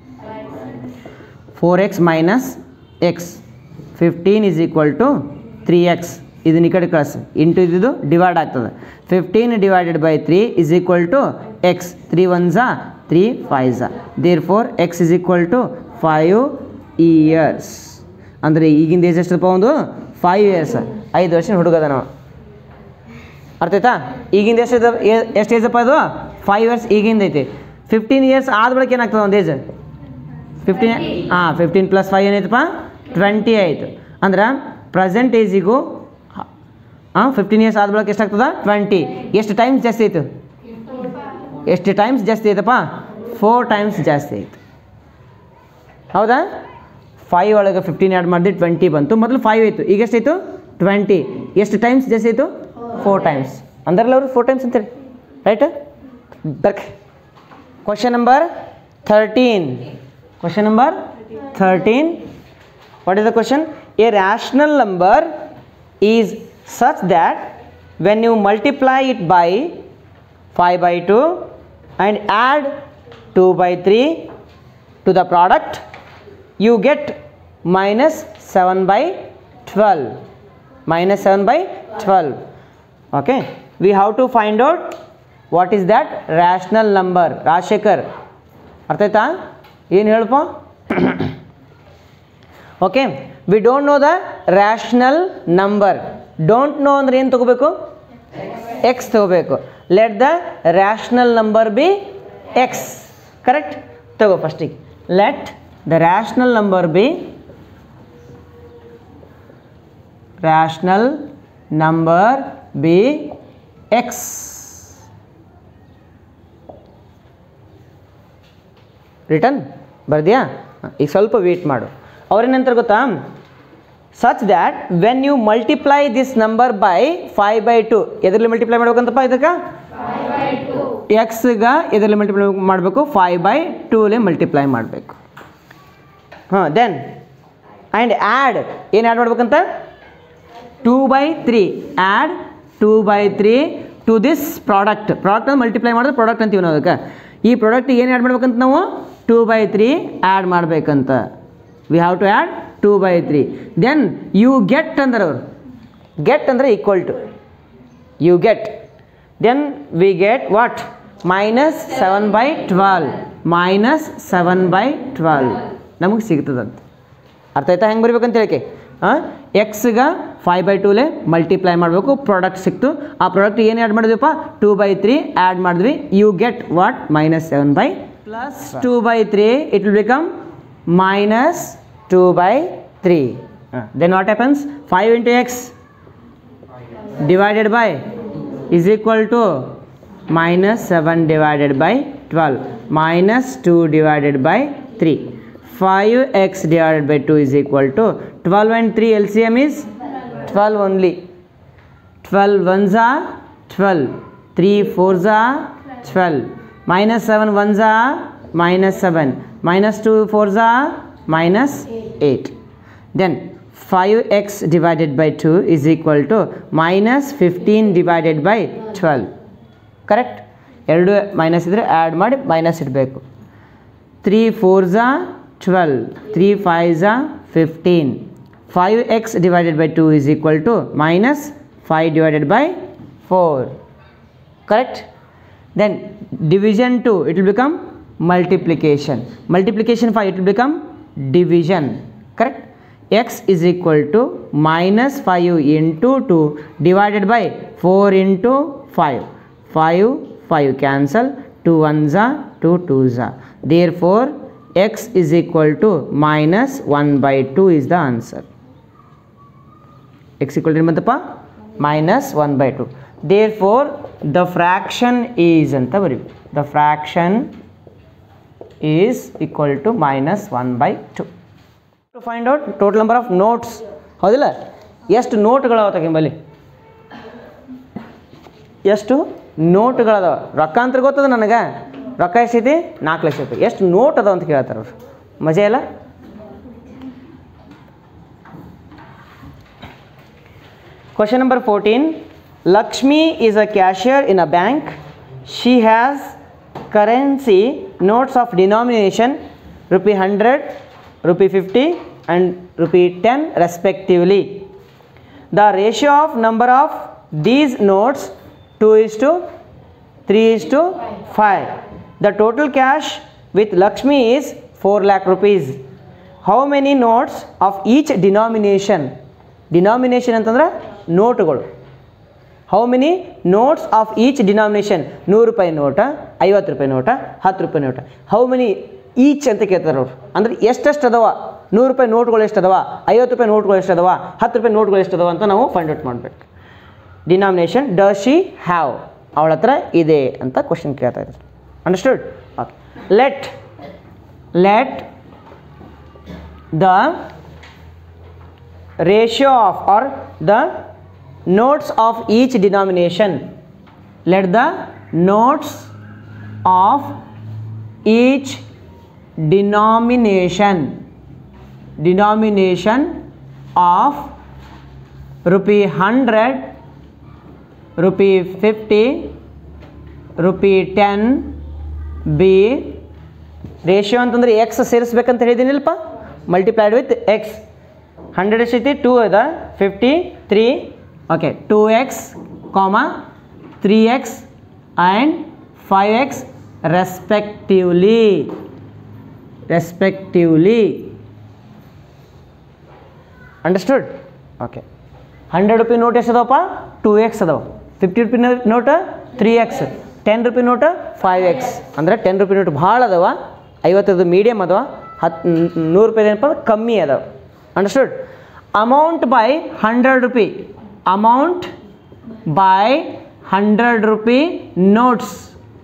Speaker 1: four x minus x fifteen is equal to three x ಇದನ್ನ ಈ ಕಡೆ ಕಳಿಸಿ into ಇದ್ದು divide ಆಗ್ತದೆ fifteen divided by three is equal to x three one ಝಾ three five ಝಾ therefore X is equal to five years ಅಂದರೆ ಈಗಿಂದ ಏಜ್ ಎಷ್ಟಪ್ಪ ಒಂದು ಫೈವ್ ಇಯರ್ಸ್ ಐದು ವರ್ಷ ಹುಡುಗದ ನಾವು ಅರ್ಥ ಆಯ್ತಾ ಈಗಿಂದ ಎಷ್ಟು ಎಷ್ಟು ಏಜಪ್ಪ ಅದು ಫೈವ್ ಇಯರ್ಸ್ ಈಗಿಂದ ಐತಿ ಫಿಫ್ಟೀನ್ ಇಯರ್ಸ್ ಆದ ಬಳಿಕ ಏನಾಗ್ತದೆ ಒಂದು ಏಜ್ ಫಿಫ್ಟೀನ್ ಹಾಂ ಫಿಫ್ಟೀನ್ ಪ್ಲಸ್ ಫೈವ್ ಏನೈತಪ್ಪ ಟ್ವೆಂಟಿ ಆಯಿತು ಅಂದ್ರೆ ಪ್ರೆಸೆಂಟ್ ಏಜಿಗೂ ಹಾಂ ಫಿಫ್ಟೀನ್ ಇಯರ್ಸ್ ಆದ ಬಳಿಕ ಎಷ್ಟಾಗ್ತದ ಟ್ವೆಂಟಿ ಎಷ್ಟು ಟೈಮ್ಸ್ ಜಾಸ್ತಿ ಆಯಿತು ಎಷ್ಟು ಟೈಮ್ಸ್ ಜಾಸ್ತಿ ಆಯ್ತಪ್ಪ ಫೋರ್ ಟೈಮ್ಸ್ ಜಾಸ್ತಿ ಆಯಿತು ಹೌದಾ ಫೈವ್ ಒಳಗೆ ಫಿಫ್ಟೀನ್ ಆ್ಯಡ್ ಮಾಡಿದ್ರೆ ಟ್ವೆಂಟಿ ಬಂತು ಮೊದಲು ಫೈವ್ ಆಯಿತು ಈಗ ಎಷ್ಟಾಯಿತು ಟ್ವೆಂಟಿ ಎಷ್ಟು ಟೈಮ್ಸ್ ಜಾಸ್ತಿ ಆಯಿತು ಫೋರ್ ಟೈಮ್ಸ್ ಅಂದ್ರಲ್ಲ ಅವರು ಫೋರ್ ಟೈಮ್ಸ್ ಅಂತೇಳಿ ರೈಟ್ ಬರ್ಕ್ question number thirteen question number thirteen what is the question a rational number is such that when you multiply it by 5 by 2 and add 2 by 3 to the product you get minus 7 by 12 minus 7 by 12 okay we have to find out what is that rational number Rajashekhar ಅರ್ಥ ಆಯ್ತಾ ಏನು ಹೇಳಪ್ಪ okay we don't know the rational number don't know ಅಂದ್ರೆ ಏನು ತಗೋಬೇಕು x ತಗೋಬೇಕು let the rational number be x correct ತಗೋ ಫಸ್ಟಿಗೆ let the rational number be rational number be x return ಬರ್ದ್ಯಾ ಈಗ ಸ್ವಲ್ಪ ವೇಟ್ ಮಾಡು ಅವ್ರೇನಂತಾರೆ ಗೊತ್ತಾ such that when you multiply this number by five by two ಎದರಲ್ಲಿ ಮಲ್ಟಿಪ್ಲೈ ಮಾಡ್ಬೇಕಂತಪ್ಪ ಇದಕ್ಕೆ ಎಕ್ಸ್ಗ ಎದರಲ್ಲಿ ಮಲ್ಟಿಪ್ಲೈ ಮಾಡಬೇಕು ಫೈವ್ ಬೈ ಟೂಲೆ ಮಲ್ಟಿಪ್ಲೈ ಮಾಡಬೇಕು ಹಾಂ ದೆನ್ ಆ್ಯಂಡ್ ಆ್ಯಡ್ ಏನು ಆ್ಯಡ್ ಮಾಡ್ಬೇಕಂತ two by three add two by three to this product product multiply ಮಾಡಿದ್ರೆ ಪ್ರಾಡಕ್ಟ್ ಅಂತೀವಿ ನಾವು ಅದಕ್ಕೆ ಈ ಪ್ರಾಡಕ್ಟ್ ಏನು ಆ್ಯಡ್ ಮಾಡ್ಬೇಕಂತ ನಾವು ಟೂ ಬೈ ತ್ರೀ ಆ್ಯಡ್ ಮಾಡಬೇಕಂತ we have to add two by three then you get ಅಂದ್ರೆ ಅವರು ಗೆಟ್ ಅಂದರೆ equal to you get then we get what minus seven by twelve minus seven by twelve ನಮಗೆ ಸಿಗ್ತದಂತ ಅರ್ಥ ಆಯ್ತಾ ಹೆಂಗೆ ಬರ್ಬೇಕಂತ ಹೇಳಿಕೆ ಹಾಂ ಎಕ್ಸ್ಗೆ ಫೈವ್ ಬೈ ಟೂಲೆ ಮಲ್ಟಿಪ್ಲೈ ಮಾಡಬೇಕು ಪ್ರಾಡಕ್ಟ್ ಸಿಕ್ತು ಆ ಪ್ರಾಡಕ್ಟ್ ಏನು ಆ್ಯಡ್ ಮಾಡಿದ್ವಿಪ್ಪ ಟೂ ಬೈ ತ್ರೀ ಆ್ಯಡ್ ಮಾಡಿದ್ವಿ you get what minus seven by plus two by three it will become minus two by three then what happens five into x divided by is equal to minus 7 divided by 12 minus 2 divided by 3 5x divided by 2 is equal to 12 and 3 LCM is 12 only 12 ones are 12 3 fours are 12 minus 7 ones are minus 7 minus 2 fours are minus 8 then 5x divided by 2 is equal to minus 15 divided by 12 correct ಎರಡು minus ಇದ್ದರೆ add ಮಾಡಿ minus ಇಡಬೇಕು three four ಝಾ twelve three five ಝಾ fifteen five x divided by two is equal to minus five divided by four correct then division 2 it will become multiplication multiplication 5 it will become division correct x is equal to minus 5 into 2 divided by 4 into 5 5 5 cancel 2 ones are 2 twos are therefore x is equal to minus 1 by 2 is the answer x equal to ಏನು ಬಂತಪ್ಪ minus one by two therefore the fraction is ಅಂತ ಬರೀವಿ the fraction is equal to minus one by two to find out total number of notes ಹೌದಿಲ್ಲ ಎಷ್ಟು ನೋಟ್ಗಳವ ತಗೊಂಬಲ್ಲಿ ಎಷ್ಟು ನೋಟ್ಗಳದಾವ ರೊಕ್ಕ ಅಂತ ಗೊತ್ತದ ನನಗೆ ರೊಕ್ಕ ಎಷ್ಟೈತಿ ನಾಲ್ಕು ಲಕ್ಷ ರೂಪಾಯಿ ಎಷ್ಟು ನೋಟ್ ಅದಾವ ಅಂತ ಕೇಳ್ತಾರೆ ಅವ್ರು ಮಜಾ ಇಲ್ಲ Question number 14 Lakshmi is a cashier in a bank. She has currency notes of denomination rupee 100, rupee 50 and rupee 10 respectively. The ratio of number of these notes 2 is to 3 is to 5. The total cash with Lakshmi is 4 lakh rupees. How many notes of each denomination? Denomination ಅಂತಂದ್ರೆ ನೋಟುಗಳು how many notes of each denomination ನೂರು ರೂಪಾಯಿ ನೋಟ ಐವತ್ತು ರೂಪಾಯಿ ನೋಟ ಹತ್ತು ರೂಪಾಯಿ ನೋಟ ಹೌ ಮೆನಿ ಈಚ್ ಅಂತ ಕೇಳ್ತಾರೆ ಅವ್ರು ಅಂದ್ರೆ ಎಷ್ಟೆಷ್ಟು ಅದಾವ ನೂರು ರೂಪಾಯಿ ನೋಟ್ಗಳು ಎಷ್ಟು ಅದಾವ ಐವತ್ತು ರೂಪಾಯಿ ನೋಟ್ಗಳು ಎಷ್ಟು ಅದಾವ ಹತ್ತು ರೂಪಾಯಿ ನೋಟ್ಗಳು ಎಷ್ಟು ಅದಾವ ಅಂತ ನಾವು ಫೈಂಡ್ ಔಟ್ ಮಾಡಬೇಕು ಡಿನಾಮಿನೇಷನ್ ಡ ಶಿ ಹ್ಯಾವ್ ಅವಳ ಹತ್ರ ಇದೆ ಅಂತ ಕ್ವಶನ್ ಕೇಳ್ತಾ ಇದ್ದಾರೆ understood okay let let the ratio of or the notes of each denomination let the notes of each denomination denomination of rupee 100 rupee 50 rupee 10 be ratio ಅಂತಂದ್ರೆ x ಸೇರಿಸ್ಬೇಕಂತ ಹೇಳಿದ್ದೀನಿಲ್ಪ ಮಲ್ಟಿಪ್ಲೈಡ್ ವಿತ್ ಎಕ್ಸ್ ಹಂಡ್ರೆಡ್ ಎಷ್ಟೈತಿ two ಅದ fifty three okay two x comma three x and five x respectively respectively understood okay hundred rupee note ಎಷ್ಟು ಅದಾವಪ್ಪ two x ಅದಾವ fifty rupee ನೋಟ three x ten rupee ನೋಟ five x ಅಂದರೆ ten rupee note ಭಾಳ ಅದಾವ ಐವತ್ತದು medium ಅದಾವ ಹತ್ತು ನೂರು ರೂಪಾಯಿ ಏನಪ್ಪ ಅಂದ್ರೆ ಕಮ್ಮಿ ಅದಾವ understood amount by hundred rupee amount by hundred rupee notes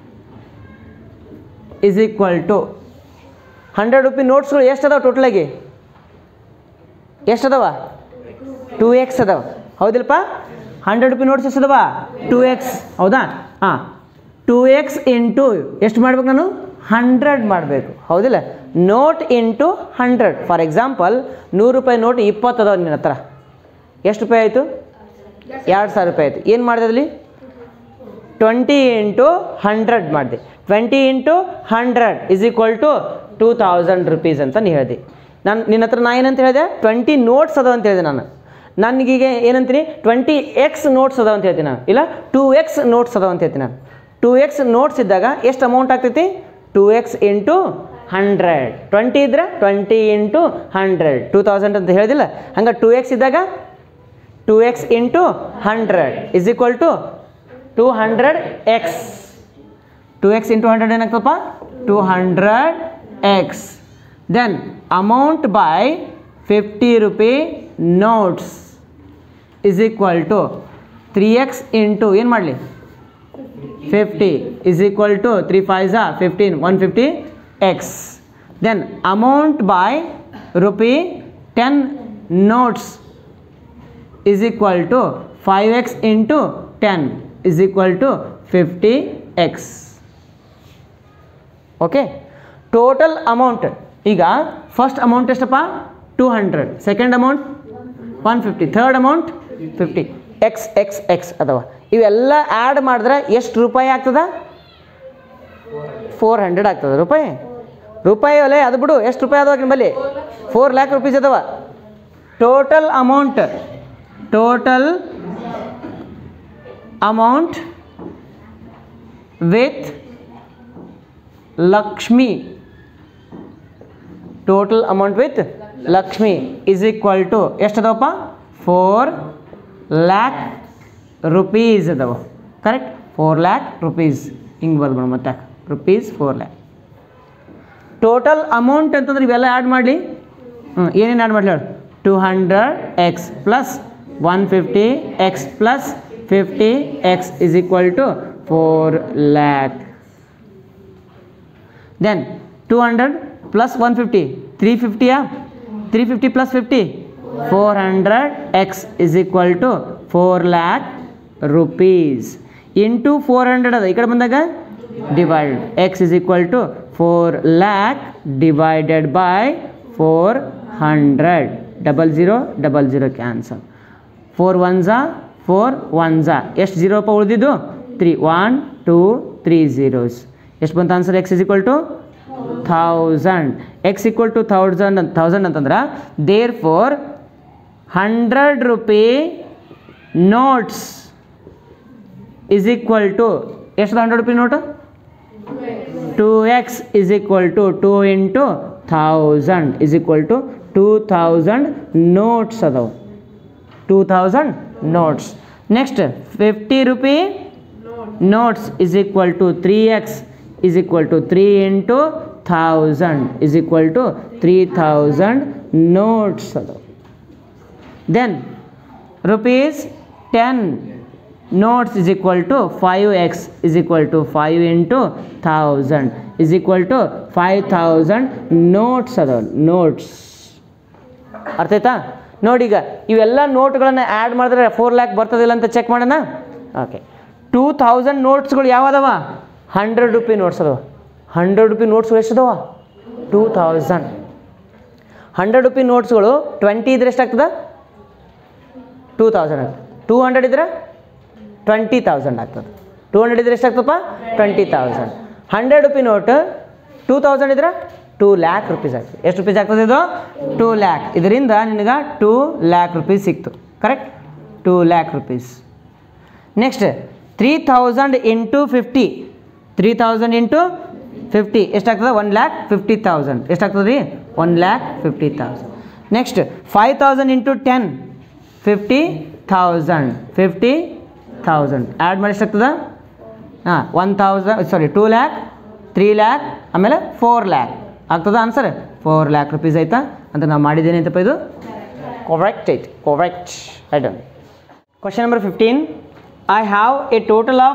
Speaker 1: is equal to hundred rupee ನೋಟ್ಸ್ಗಳು ಎಷ್ಟು ಅದಾವ ಟೋಟಲಾಗಿ ಎಷ್ಟು ಅದಾವ ಟೂ ಎಕ್ಸ್ ಅದಾವ ಹೌದಿಲ್ಲಪ್ಪ ಹಂಡ್ರೆಡ್ ರುಪಿ ನೋಟ್ಸ್ ಎಷ್ಟು ಅದಾವ ಟೂ ಎಕ್ಸ್ ಹೌದಾ ಹಾಂ ಟೂ ಎಕ್ಸ್ ಇಂಟು ಎಷ್ಟು ಮಾಡ್ಬೇಕು ನಾನು ಹಂಡ್ರೆಡ್ ಮಾಡಬೇಕು ಹೌದಿಲ್ಲ note into hundred for example ನೂರು ರೂಪಾಯಿ ನೋಟ್ ಇಪ್ಪತ್ತು ಅದಾವ ನಿನ್ನ ಹತ್ರ ಎಷ್ಟು ರೂಪಾಯಿ ಆಯಿತು ಎರಡು ಸಾವಿರ ರೂಪಾಯಿ ಆಯಿತು ಏನು ಮಾಡಿದೆ ಅಲ್ಲಿ ಟ್ವೆಂಟಿ ಇಂಟು ಹಂಡ್ರೆಡ್ ಮಾಡಿದೆ twenty into hundred is equal to two thousand rupees ಅಂತ ನೀ ಹೇಳಿದೆ ನಾನು ನಿನ್ನ ಹತ್ರ ನಾ ಏನಂತ ಹೇಳಿದೆ ಟ್ವೆಂಟಿ ನೋಟ್ಸ್ ಅದಾವ ಅಂತ ಹೇಳಿದೆ ನಾನು ನನಗೀಗ ಏನಂತೀನಿ ಟ್ವೆಂಟಿ ಎಕ್ಸ್ ನೋಟ್ಸ್ ಅದಾವ ಅಂತ ಹೇಳ್ತೀನಿ ನಾನು ಇಲ್ಲ ಟೂ ಎಕ್ಸ್ ನೋಟ್ಸ್ ಅದಾವ ಅಂತ ಹೇಳ್ತೀನಿ ನಾನು ಟೂ ಎಕ್ಸ್ ನೋಟ್ಸ್ ಇದ್ದಾಗ ಎಷ್ಟು ಅಮೌಂಟ್ ಆಗ್ತೈತಿ two x into hundred twenty ಇದ್ರೆ twenty into hundred two thousand ಅಂತ ಹೇಳಿದಿಲ್ಲ ಹಂಗೆ ಟೂ ಎಕ್ಸ್ ಇದ್ದಾಗ two x into hundred is equal to two hundred x two x into hundred ಏನಾಗ್ತಪ್ಪ two hundred x then amount by fifty rupee notes is equal to three x into ಏನು ಮಾಡಲಿ fifty is equal to three five ಝಾ fifteen one fifty x then amount by rupee ten notes is equal to 5x into 10 is equal to 50x okay total amount ಈಗ first amount ಎಷ್ಟಪ್ಪ two hundred second amount one fifty third amount fifty x x x ಅದಾವ ಇವೆಲ್ಲ add ಮಾಡಿದ್ರೆ ಎಷ್ಟು ರೂಪಾಯಿ ಆಗ್ತದ four hundred ಆಗ್ತದೆ ರೂಪಾಯಿ ರೂಪಾಯಿ ಅಲ್ಲೇ ಅದು ಬಿಡು ಎಷ್ಟು ರೂಪಾಯಿ ಅದಾವ ನಿಮ್ಮಲ್ಲಿ ಫೋರ್ ಲ್ಯಾಕ್ ರುಪೀಸ್ ಅದಾವ total amount total amount with Lakshmi total amount with Lakshmi is equal to ಎಷ್ಟು ಅದಾವಪ್ಪ ಫೋರ್ ಲ್ಯಾಕ್ ರುಪೀಸ್ ಅದಾವ ಕರೆಕ್ಟ್ ಫೋರ್ ಲ್ಯಾಕ್ ರುಪೀಸ್ ಹಿಂಗೆ ಬರ್ದು ಮತ್ತೆ rupees four lakh total amount ಅಂತಂದ್ರೆ ಇವೆಲ್ಲ ಆ್ಯಡ್ ಮಾಡಲಿ ಹ್ಞೂ ಏನೇನು ಆ್ಯಡ್ ಮಾಡಲಿ ಹೇಳು two hundred x plus one fifty x plus fifty x is equal to four lakh then two hundred plus one fifty three ಫಿಫ್ಟಿಯಾ three fifty plus fifty four hundred x is equal to four lakh rupees into four hundred ಅದ ಈ ಕಡೆ ಬಂದಾಗ divide x is equal to four lakh divided by four hundred double zero double zero cancel four one ಝಾ four one ಝಾ ಎಷ್ಟು ಜೀರೋಪ್ಪ ಉಳಿದಿದ್ದು three one two three zeros ಎಷ್ಟು ಬಂತು answer x is equal to thousand x equal to thousand thousand ಅಂತಂದ್ರೆ therefore hundred rupee notes is equal to ಎಷ್ಟು hundred rupee note two x is equal to two into thousand is equal to two thousand notes ಅದಾವೆ two thousand notes next fifty rupee notes is equal to three x is equal to three into thousand is equal to three thousand notes ಅದಾವೆ then rupees ten notes is equal to five x is equal to five into thousand is equal to five thousand notes ಅದಾವ notes ಅರ್ಥ ಆಯ್ತಾ ನೋಡಿ ಈಗ ಇವೆಲ್ಲ ನೋಟ್ಗಳನ್ನು add ಮಾಡಿದ್ರೆ four lakh ಬರ್ತದಿಲ್ಲ ಅಂತ ಚೆಕ್ ಮಾಡೋಣ ಓಕೆ ಟೂ ಥೌಸಂಡ್ ನೋಟ್ಸ್ಗಳು ಯಾವದವ ಹಂಡ್ರೆಡ್ ರುಪಿ ನೋಟ್ಸ್ ಅದಾವ ಹಂಡ್ರೆಡ್ ರುಪಿ ನೋಟ್ಸ್ಗಳು ಎಷ್ಟು ಅದಾವ ಟೂ ಥೌಸಂಡ್ ಹಂಡ್ರೆಡ್ ರುಪಿ ನೋಟ್ಸ್ಗಳು ಟ್ವೆಂಟಿ ಇದ್ರೆ ಎಷ್ಟಾಗ್ತದೆ ಟೂ ತೌಸಂಡ್ ಆಗ್ತದೆ ಟೂ ಹಂಡ್ರೆಡ್ ಇದ್ರೆ ಟ್ವೆಂಟಿ ತೌಸಂಡ್ ಆಗ್ತದೆ ಟೂ ಹಂಡ್ರೆಡ್ ಇದ್ರೆ ಎಷ್ಟಾಗ್ತದಪ್ಪ twenty thousand hundred rupee note two thousand ಇದ್ರೆ ಟೂ ಲ್ಯಾಕ್ ರುಪೀಸ್ ಆಗ್ತದೆ ಎಷ್ಟು ರುಪೀಸ್ ಆಗ್ತದೆ ಇದು ಟೂ ಲ್ಯಾಕ್ ಇದರಿಂದ ನಿನಗೆ ಟೂ ಲ್ಯಾಕ್ ರುಪೀಸ್ ಸಿಕ್ತು correct two lakh rupees next three thousand into fifty three thousand into fifty ಎಷ್ಟಾಗ್ತದೆ ಒನ್ ಲ್ಯಾಕ್ ಫಿಫ್ಟಿ ತೌಸಂಡ್ ಎಷ್ಟಾಗ್ತದೆ ರೀ one lakh fifty thousand next five thousand into ten fifty thousand fifty thousand add ಮಾಡಿ ಎಷ್ಟಾಗ್ತದೆ ಹಾಂ one thousand sorry two lakh three lakh ಆಮೇಲೆ four lakh ಆಗ್ತದ answer four lakh rupees ಆಯ್ತಾ ಅಂತ ನಾವು ಮಾಡಿದ್ದೇನೆ ಅಂತಪ್ಪ ಇದು correct ಐತಿ correct I done question number 15 I have a total of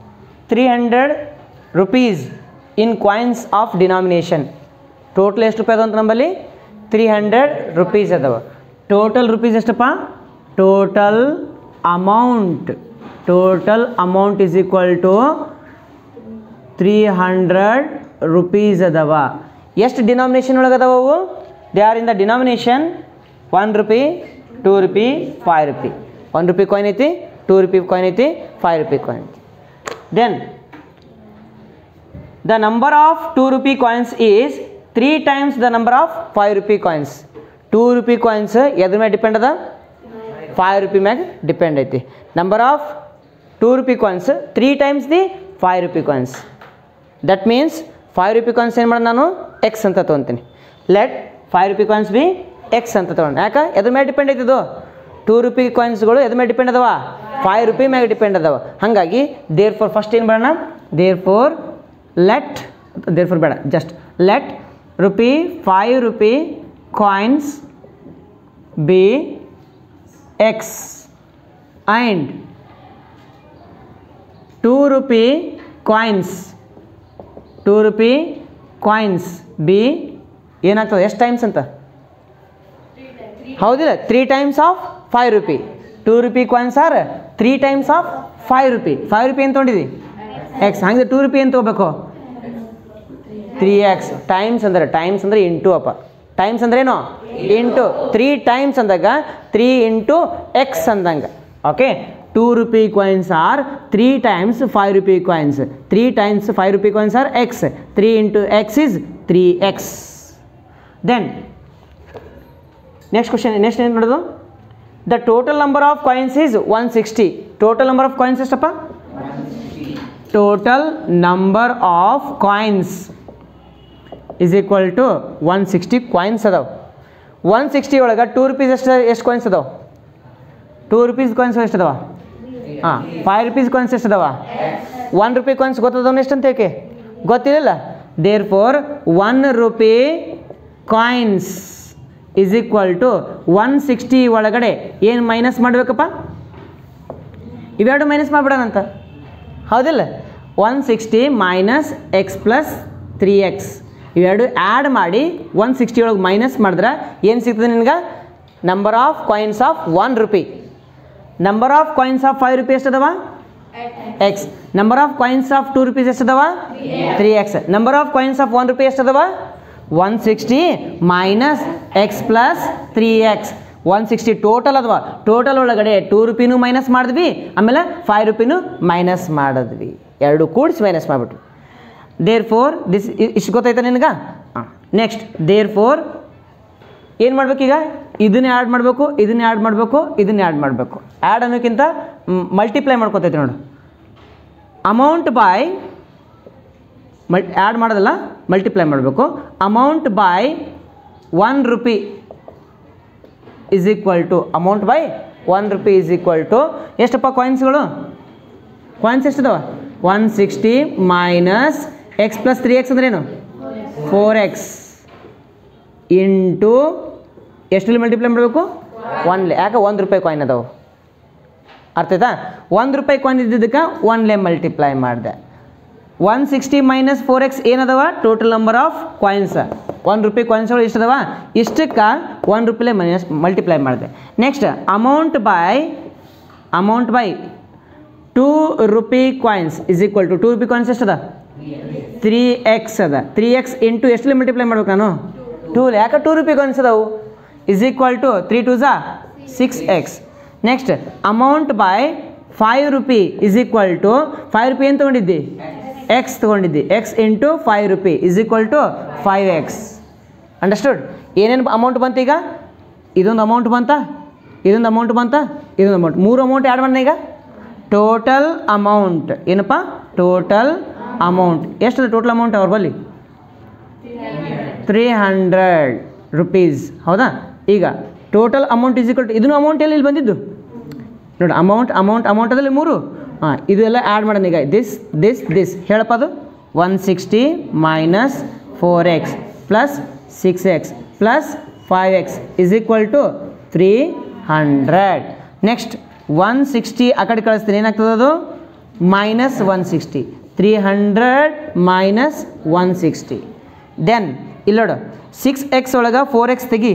Speaker 1: 300 rupees in coins of denomination total ಎಷ್ಟು ರೂಪಾಯಿ ಅದ ಅಂತ ನಮ್ಮಲ್ಲಿ ತ್ರೀ ಹಂಡ್ರೆಡ್ ರುಪೀಸ್ ಅದಾವ ಟೋಟಲ್ ರುಪೀಸ್ ಎಷ್ಟಪ್ಪ total amount total amount is equal to three hundred rupees ಅದಾವ ಎಷ್ಟು denomination ಒಳಗೆ ಅದಾವ ಅವು they are in the denomination one rupee two rupee five rupee one rupee coin ಐತಿ ಟೂ ರುಪಿ ಕಾಯಿನ್ ಐತಿ five rupee coin ಐತಿ then the number of 2 rupee coins is 3 times the number of 5 rupee coins 2 rupee coins ಎದ್ರ ಮೇಲೆ depend ಅದ 5 rupee ಮ್ಯಾಗ depend ಐತಿ number of 2 rupee coins 3 times the 5 rupee coins that means 5 rupee coins ಏನು ಮಾಡೋಣ ನಾನು x ಅಂತ ತೊಗೊತೀನಿ let 5 rupee coins be X ಅಂತ ತೊಗೊಂಡು ಯಾಕೆ ಎದ್ರ ಮೇಲೆ ಡಿಪೆಂಡ್ ಐತಿ ಇದು ಟೂ ರುಪಿ ಕಾಯಿನ್ಸ್ಗಳು ಎದ್ರ ಮೇಲೆ ಡಿಪೆಂಡ್ ಅದಾವ ಫೈವ್ ರುಪಿ ಮ್ಯಾಗ ಡಿಪೆಂಡ್ ಅದಾವ ಹಾಗಾಗಿ ದೇರ್ ಫೋರ್ ಫಸ್ಟ್ ಏನು ಮಾಡೋಣ therefore let therefore ಬೇಡ just let rupee five rupee coins be X and two rupee coins two rupee coins be ಏನಾಗ್ತದೆ ಎಷ್ಟು ಟೈಮ್ಸ್ ಅಂತ ಹೌದಿಲ್ಲ three times of five rupee two rupee coins R three times of five rupee five rupee ಏನು ತೊಗೊಂಡಿದ್ದಿ x ಹಂಗೆ two rupee ಏನು ತೊಗೋಬೇಕು three x times ಅಂದರೆ ಟೈಮ್ಸ್ ಅಂದರೆ ಇಂಟು ಅಪ್ಪ ಟೈಮ್ಸ್ ಅಂದ್ರೆ ಏನು ಇಂಟು ತ್ರೀ ಟೈಮ್ಸ್ ಅಂದಾಗ ತ್ರೀ ಇಂಟು ಎಕ್ಸ್ ಅಂದಂಗೆ okay two rupee coins R three times five rupee coins three times five rupee coins are x three into x is three x then next question next ಏನು ಮಾಡೋದು the total number of coins is one sixty total number of coins ಎಷ್ಟಪ್ಪ total number of coins is equal to one sixty coins ಅದಾವೆ one sixty ಒಳಗೆ two rupees ಎಷ್ಟು ಎಷ್ಟು coins ಅದಾವೆ two rupees coins ಎಷ್ಟು ಅದಾವ ಹಾಂ ಫೈವ್ ರುಪೀಸ್ ಕಾಯಿನ್ಸ್ ಎಷ್ಟು ಅದಾವ ಒನ್ ರುಪಿ ಕಾಯಿನ್ಸ್ ಗೊತ್ತದವನು ಎಷ್ಟು ಅಂತ ಏಕೆ ಗೊತ್ತಿರಲಿಲ್ಲ therefore one rupee coins is equal to one sixty ಒಳಗಡೆ ಏನು ಮೈನಸ್ ಮಾಡಬೇಕಪ್ಪ ಇವೆರಡು ಮೈನಸ್ ಮಾಡಿಬಿಡೋಣಂತ ಹೌದಿಲ್ಲ one sixty minus x plus three x ಇವೆರಡು ಆ್ಯಡ್ ಮಾಡಿ ಒನ್ ಸಿಕ್ಸ್ಟಿ ಒಳಗೆ ಮೈನಸ್ ಮಾಡಿದ್ರೆ ಏನು ಸಿಗ್ತದೆ ನಿನ್ಗೆ number of coins of one rupee number of coins of five rupee ಎಷ್ಟು ಅದಾವ x number of coins of two rupees ಎಷ್ಟು ಅದಾವ three x number of coins of one rupee ಎಷ್ಟು ಅದಾವ one sixty minus x plus three x one sixty total ಅದ್ವಾ total ಒಳಗಡೆ two ರುಪಿನೂ minus ಮಾಡಿದ್ವಿ ಆಮೇಲೆ ಫೈವ್ ರುಪಿನೂ ಮೈನಸ್ ಮಾಡಿದ್ವಿ ಎರಡು ಕೂಡಿಸಿ ಮೈನಸ್ ಮಾಡಿಬಿಟ್ವಿ ದೇರ್ ಫೋರ್ ದಿಸ್ ಇಷ್ಟು ಗೊತ್ತಾಯ್ತಾ ನಿನಗೆ ಹಾಂ ನೆಕ್ಸ್ಟ್ ದೇರ್ ಫೋರ್ ಏನು ಮಾಡ್ಬೇಕೀಗ ಇದನ್ನೇ ಆ್ಯಡ್ ಮಾಡಬೇಕು ಇದನ್ನೇ ಆ್ಯಡ್ ಮಾಡಬೇಕು ಇದನ್ನೇ ಆ್ಯಡ್ ಮಾಡಬೇಕು ಆ್ಯಡ್ ಅನ್ನೋಕ್ಕಿಂತ ಮಲ್ಟಿಪ್ಲೈ ಮಾಡ್ಕೊತೈತಿ ನೋಡು ಅಮೌಂಟ್ ಬೈ ಮಲ್ ಆ್ಯಡ್ ಮಾಡೋದಲ್ಲ ಮಲ್ಟಿಪ್ಲೈ ಮಾಡಬೇಕು amount by one rupee is equal to amount by one rupee is equal to ಎಷ್ಟಪ್ಪ ಕಾಯಿನ್ಸ್ಗಳು ಕಾಯಿನ್ಸ್ ಎಷ್ಟಿದಾವ one sixty minus x plus three x ಅಂದ್ರೇನು ಫೋರ್ ಎಕ್ಸ್ ಇಂಟು ಎಷ್ಟರಲ್ಲಿ ಮಲ್ಟಿಪ್ಲೈ ಮಾಡಬೇಕು ಒನ್ಲೆ ಯಾಕೆ ಒಂದು ರೂಪಾಯಿ ಕಾಯಿನ್ ಅದಾವೆ ಅರ್ಥ ಆಯ್ತಾ ಒಂದು ರೂಪಾಯಿ ಕಾಯಿನ್ ಇದ್ದಿದ್ದಕ್ಕೆ ಒನ್ಲೆ ಮಲ್ಟಿಪ್ಲೈ ಮಾಡಿದೆ one sixty minus four x ಏನದವ ಟೋಟಲ್ ನಂಬರ್ ಆಫ್ ಕಾಯಿನ್ಸ್ ಒಂದು ರೂಪಾಯಿ ಕಾಯಿನ್ಸ್ಗಳು ಇಷ್ಟದವ ಇಷ್ಟಕ್ಕೆ ಒನ್ ರೂಪಾಯಿ ಮೈನಸ್ ಮಲ್ಟಿಪ್ಲೈ ಮಾಡಿದೆ next amount by amount by two rupee coins is equal to two rupee coins ಎಷ್ಟದ ತ್ರೀ ಎಕ್ಸ್ ಅದ ತ್ರೀ ಎಕ್ಸ್ ಇಂಟು ಎಷ್ಟಲ್ಲಿ ಮಲ್ಟಿಪ್ಲೈ ಮಾಡ್ಬೇಕು ನಾನು ಟೂ ಯಾಕೆ ಟೂ ರುಪಿ ಕಾಯಿನ್ಸ್ ಅದಾವು is equal to three two ಝಾ six x next amount by five rupee is equal to five rupee ಏನು ತೊಗೊಂಡಿದ್ದಿ ಎಕ್ಸ್ ತೊಗೊಂಡಿದ್ದಿ x into five rupee is equal to five x understood ಏನೇನು amount ಬಂತು ಈಗ ಇದೊಂದು amount ಬಂತ ಇದೊಂದು ಅಮೌಂಟ್ ಬಂತ ಇದೊಂದು ಅಮೌಂಟ್ ಮೂರು ಅಮೌಂಟ್ ಆ್ಯಡ್ ಮಾಡೋಣ ಈಗ ಟೋಟಲ್ ಅಮೌಂಟ್ ಏನಪ್ಪ ಟೋಟಲ್ ಅಮೌಂಟ್ ಎಷ್ಟದ ಟೋಟಲ್ ಅಮೌಂಟ್ ಅವ್ರ ಬಲ್ಲಿ ತ್ರೀ ಹಂಡ್ರೆಡ್ ರುಪೀಸ್ ಹೌದಾ ಈಗ total amount is equal to ಇದನ್ನು ಅಮೌಂಟ್ ಎಲ್ಲಿ ಇಲ್ಲಿ ಬಂದಿದ್ದು ನೋಡಿ ಅಮೌಂಟ್ ಅಮೌಂಟ್ ಅಮೌಂಟ್ ಅದಲ್ಲಿ ಮೂರು ಹಾಂ ಇದೆಲ್ಲ ಆ್ಯಡ್ ಮಾಡೋಣ ಈಗ ದಿಸ್ ದಿಸ್ ದಿಸ್ ಹೇಳಪ್ಪ ಅದು one sixty minus four X plus six x plus five x is equal to three hundred next one sixty ಆ ಕಡೆ ಕಳಿಸ್ತೀನಿ ಏನಾಗ್ತದೆ ಅದು minus one sixty three hundred minus one sixty then ಇಲ್ಲಿ ನೋಡು six x ಒಳಗೆ ಫೋರ್ ಎಕ್ಸ್ ತೆಗಿ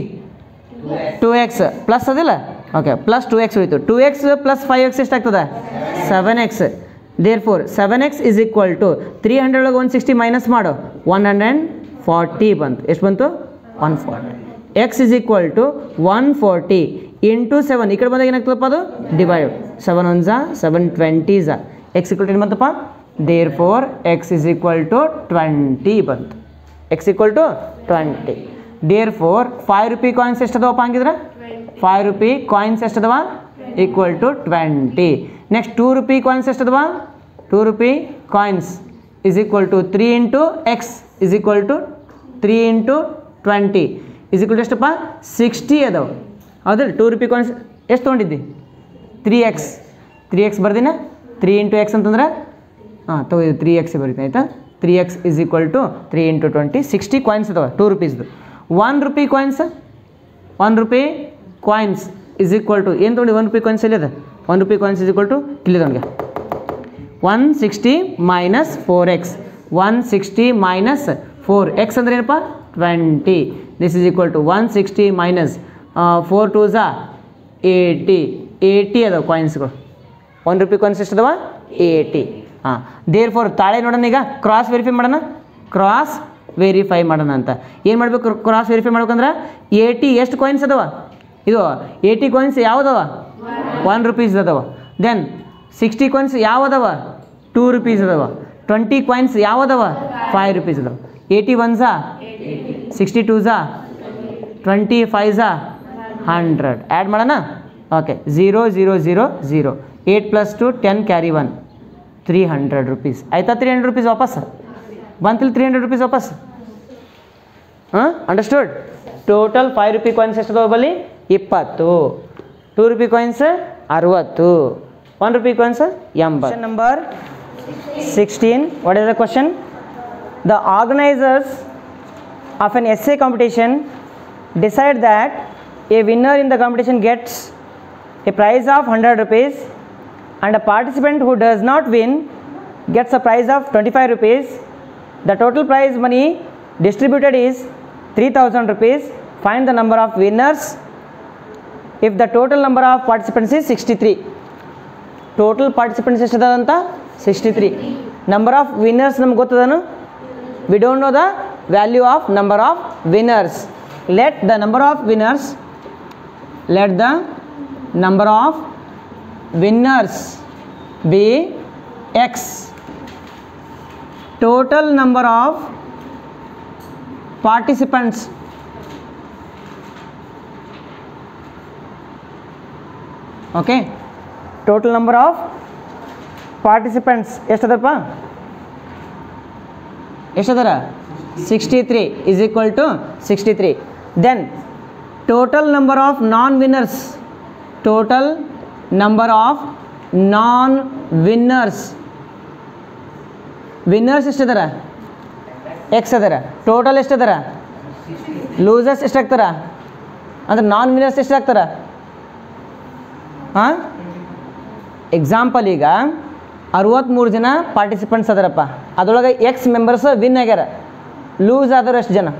Speaker 1: two X plus ಅದಿಲ್ಲ ಓಕೆ ಪ್ಲಸ್ ಟು ಎಕ್ಸ್ ಉಳಿತು two X plus five x ಎಷ್ಟಾಗ್ತದೆ seven x therefore seven x is equal to three hundred ಒಳಗೆ one sixty minus ಮಾಡು one hundred forty ಬಂತು ಎಷ್ಟು ಬಂತು one forty x is equal to one forty into seven ಈ ಕಡೆ ಬಂದಾಗ ಏನಾಗ್ತದಪ್ಪ ಅದು ಡಿವೈಡ್ ಸೆವೆನ್ ಒನ್ ಝಾ ಸೆವೆನ್ ಟ್ವೆಂಟಿ ಝಾ ಎಕ್ಸ್ ಈಕ್ವಲ್ ಟು ಏನು ಬಂತಪ್ಪ therefore X is equal to twenty ಬಂತು x equal to twenty therefore five rupee coins ಎಷ್ಟದವಪ್ಪ ಹಂಗಿದ್ರೆ ಫೈವ್ ರುಪಿ ಕಾಯಿನ್ಸ್ ಎಷ್ಟದವ equal to twenty next two rupee coins ಎಷ್ಟದವ two rupee coins is equal to three into x is equal to three into twenty is equal to ಎಷ್ಟಪ್ಪ sixty ಅದಾವ ಹೌದಿಲ್ಲ two rupee coins ಎಷ್ಟು ತೊಗೊಂಡಿದ್ದಿ three x three x ಬರ್ದಿನ three into x ಅಂತಂದ್ರೆ ಹಾಂ ತಗೋ ಇದು ತ್ರೀ ಎಕ್ಸ್ ಬರೀತಾ ಆಯಿತಾ three x is equal to three into twenty sixty coins ಅದಾವೆ ಟೂ ರುಪೀಸ್ದು one rupee coins one rupee coins is equal to ಏನು ತೊಗೊಂಡು ಒನ್ ರುಪಿ ಕಾಯಿನ್ಸ್ ಎಲ್ಲಿದೆ one rupee coins is equal to ಇಲ್ಲಿ ತೊಗೊಂಡಿಗೆ one sixty minus four x one sixty minus four x ಅಂದ್ರೆ ಏನಪ್ಪ twenty this is equal to one sixty minus four two ಝಾ eighty eighty ಅದಾವೆ ಕಾಯಿನ್ಸ್ಗಳು one rupee coins ಎಷ್ಟು ಅದಾವ eighty ಹಾಂ ದೇರ್ ಫೋರ್ ತಾಳೆ ನೋಡೋಣ ಈಗ ಕ್ರಾಸ್ ವೆರಿಫೈ ಮಾಡೋಣ ಕ್ರಾಸ್ ವೆರಿಫೈ ಮಾಡೋಣ ಅಂತ ಏನು ಮಾಡಬೇಕು ಕ್ರಾಸ್ ವೆರಿಫೈ ಮಾಡ್ಬೇಕಂದ್ರೆ ಏಯ್ಟಿ ಎಷ್ಟು ಕಾಯಿನ್ಸ್ ಅದಾವ ಇದು ಏಯ್ಟಿ ಕಾಯಿನ್ಸ್ ಯಾವ್ದವ ಒನ್ ರುಪೀಸ್ ಅದಾವ ದೆನ್ ಸಿಕ್ಸ್ಟಿ ಕಾಯಿನ್ಸ್ ಯಾವ ಅದಾವ ಟೂ ರುಪೀಸ್ ಅದಾವ ಟ್ವೆಂಟಿ ಕಾಯಿನ್ಸ್ ಯಾವ ಅದಾವ ಫೈವ್ ರುಪೀಸ್ ಅದಾವ ಏಯ್ಟಿ ಒನ್ ಝಾ ಸಿಕ್ಸ್ಟಿ ಟೂ ಝಾ ಟ್ವೆಂಟಿ ಫೈವ್ ಝಾ ಹಂಡ್ರೆಡ್ ಆ್ಯಡ್ ಮಾಡೋಣ okay zero zero zero zero eight plus two ten carry one three hundred rupees ಆಯ್ತಾ ತ್ರೀ ಹಂಡ್ರೆಡ್ ರುಪೀಸ್ ವಾಪಸ್ ಬಂತಿಲ್ಲ ತ್ರೀ ಹಂಡ್ರೆಡ್ ರುಪೀಸ್ ವಾಪಸ್ ಹಾಂ understood total five rupee coins ಎಷ್ಟು ಅದಾವ ಬಲ್ಲಿ ಇಪ್ಪತ್ತು ಟೂ ರುಪಿ ಕಾಯಿನ್ಸ್ ಅರವತ್ತು ಒನ್ ರುಪಿ ಕಾಯಿನ್ಸ್ ಎಂಬತ್ತು number sixteen what is the question the organisers of an essay competition decide that a winner in the competition gets a prize of 100 rupees and a participant who does not win gets a prize of 25 rupees the total prize money distributed is 3000 rupees find the number of winners if the total number of participants is 63 total participants ಎಷ್ಟಿದಾವಂತ sixty three number of winners ನಮ್ಗೆ ಗೊತ್ತದನು we don't know the value of number of winners let the number of winners let the number of winners be x total number of participants okay total number of participants ಎಷ್ಟದಪ್ಪ ಎಷ್ಟದರ sixty three is equal to sixty three then total number of non winners total number of non winners winners ಎಷ್ಟದಾರ x ಅದಾರ total ಎಷ್ಟದಾರ losers ಎಷ್ಟಾಗ್ತಾರ ಅಂದ್ರೆ non winners ಎಷ್ಟಾಗ್ತಾರ ಹಾಂ example ಈಗ ಅರವತ್ತ್ಮೂರು ಜನ ಪಾರ್ಟಿಸಿಪೆಂಟ್ಸ್ ಅದಾರಪ್ಪ ಅದರೊಳಗೆ ಎಕ್ಸ್ ಮೆಂಬರ್ಸ್ ವಿನ್ ಆಗ್ಯಾರ ಲೂಸ್ ಆದವ್ರು ಎಷ್ಟು ಜನ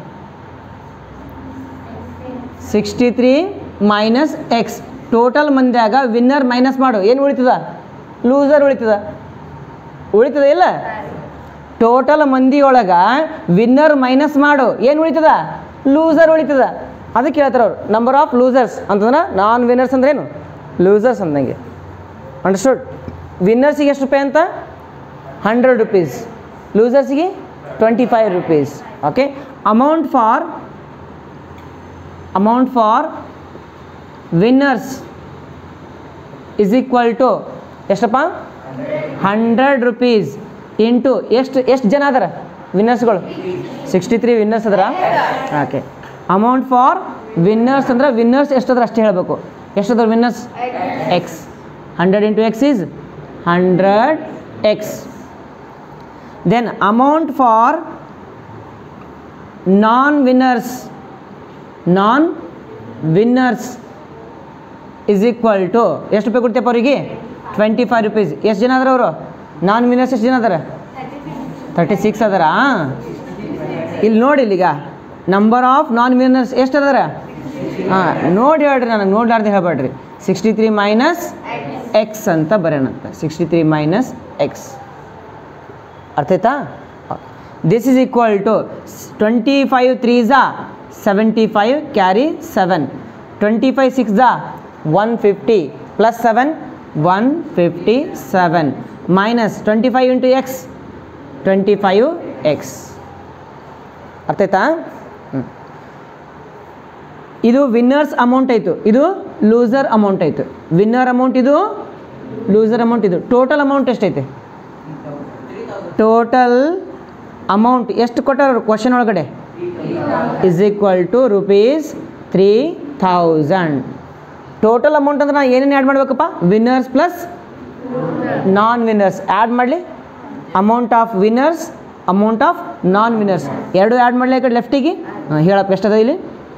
Speaker 1: sixty three minus x total ಮಂದ್ಯಾಗ ವಿನ್ನರ್ ಮೈನಸ್ ಮಾಡು ಏನು ಉಳಿತದ ಲೂಸರ್ ಉಳಿತದ ಉಳಿತದ ಇಲ್ಲ ಟೋಟಲ್ ಮಂದಿ ಒಳಗೆ ವಿನ್ನರ್ ಮೈನಸ್ ಮಾಡು ಏನು ಉಳಿತದ ಲೂಸರ್ ಉಳಿತದ ಅದಕ್ಕೆ ಹೇಳ್ತಾರೆ ಅವ್ರು ನಂಬರ್ ಆಫ್ ಲೂಸರ್ಸ್ ಅಂತಂದ್ರೆ ನಾನ್ ವಿನ್ನರ್ಸ್ ಅಂದ್ರೇನು ಲೂಸರ್ಸ್ ಅಂದಂಗೆ ಅಂಡರ್ಸ್ಟುಡ್ ವಿನ್ನರ್ಸಿಗೆ ಎಷ್ಟು ರೂಪಾಯಿ ಅಂತ ಹಂಡ್ರೆಡ್ ರುಪೀಸ್ ಲೂಸರ್ಸಿಗೆ twenty five rupees okay amount for amount for winners is equal to ಎಷ್ಟಪ್ಪ ಹಂಡ್ರೆಡ್ ರುಪೀಸ್ ಇಂಟು ಎಷ್ಟು ಎಷ್ಟು ಜನ ಅದಾರ ವಿನ್ನರ್ಸ್ಗಳು ಸಿಕ್ಸ್ಟಿ ತ್ರೀ ವಿನ್ನರ್ಸ್ ಅದರ ಓಕೆ ಅಮೌಂಟ್ ಫಾರ್ ವಿನ್ನರ್ಸ್ ಅಂದ್ರೆ ವಿನ್ನರ್ಸ್ ಎಷ್ಟದ್ರ ಅಷ್ಟೇ ಹೇಳಬೇಕು ಎಷ್ಟದ್ರ winners x hundred into x is hundred x then amount for non winners non winners is equal to ಎಷ್ಟು ರೂಪಾಯಿ ಕೊಡ್ತೀಯಪ್ಪ ಅವರಿಗೆ ಟ್ವೆಂಟಿ ಫೈವ್ ರುಪೀಸ್ ಎಷ್ಟು ಜನ ಅದಾರ ಅವರು ನಾನ್ ವಿನ್ನರ್ಸ್ ಎಷ್ಟು ಜನ ಅದಾರ ತರ್ಟಿ ಸಿಕ್ಸ್ ಅದಾರ ಇಲ್ಲಿ ನೋಡಿ ಇಲ್ಲಿಗ ನಂಬರ್ ಆಫ್ ನಾನ್ ವಿನ್ನರ್ಸ್ ಎಷ್ಟು ಅದಾರ ಹಾಂ ನೋಡಿ ಹೇಳ್ರಿ ನನಗೆ ನೋಡ್ಲಾರ್ದೆ ಹೇಳ್ಬೇಡ್ರಿ ಸಿಕ್ಸ್ಟಿ ತ್ರೀ ಮೈನಸ್ ಎಕ್ಸ್ ಅಂತ ಬರೋಣಂತ ಸಿಕ್ಸ್ಟಿ ತ್ರೀ ಮೈನಸ್ ಎಕ್ಸ್ ಅರ್ಥ ಆಯ್ತಾ this is equal to twenty five three ಝಾ seventy five carry seven twenty five six ಝಾ one fifty plus seven one fifty seven minus twenty five into x twenty five x ಅರ್ಥ ಆಯ್ತಾ ಹ್ಮ್. ಇದು winners amount ಆಯಿತು ಇದು loser amount ಆಯಿತು winner amount ಇದು ಲೂಸರ್ ಅಮೌಂಟ್ ಇದು ಟೋಟಲ್ ಅಮೌಂಟ್ ಎಷ್ಟೈತೆ ಟೋಟಲ್ ಅಮೌಂಟ್ ಎಷ್ಟು ಕೊಟ್ಟಾರ ಕ್ವಶನ್ ಒಳಗಡೆ is equal to rupees three thousand total amount ಅಂದ್ರೆ ನಾನು ಏನೇನು ಆ್ಯಡ್ ಮಾಡಬೇಕಪ್ಪ winners plus non winners add ಮಾಡಲಿ amount of winners amount of non winners ಎರಡು ಆ್ಯಡ್ ಮಾಡಲಿ ಈ ಕಡೆ ಲೆಫ್ಟಿಗೆ ಹೇಳಪ್ಪ ಎಷ್ಟದ ಇಲ್ಲಿ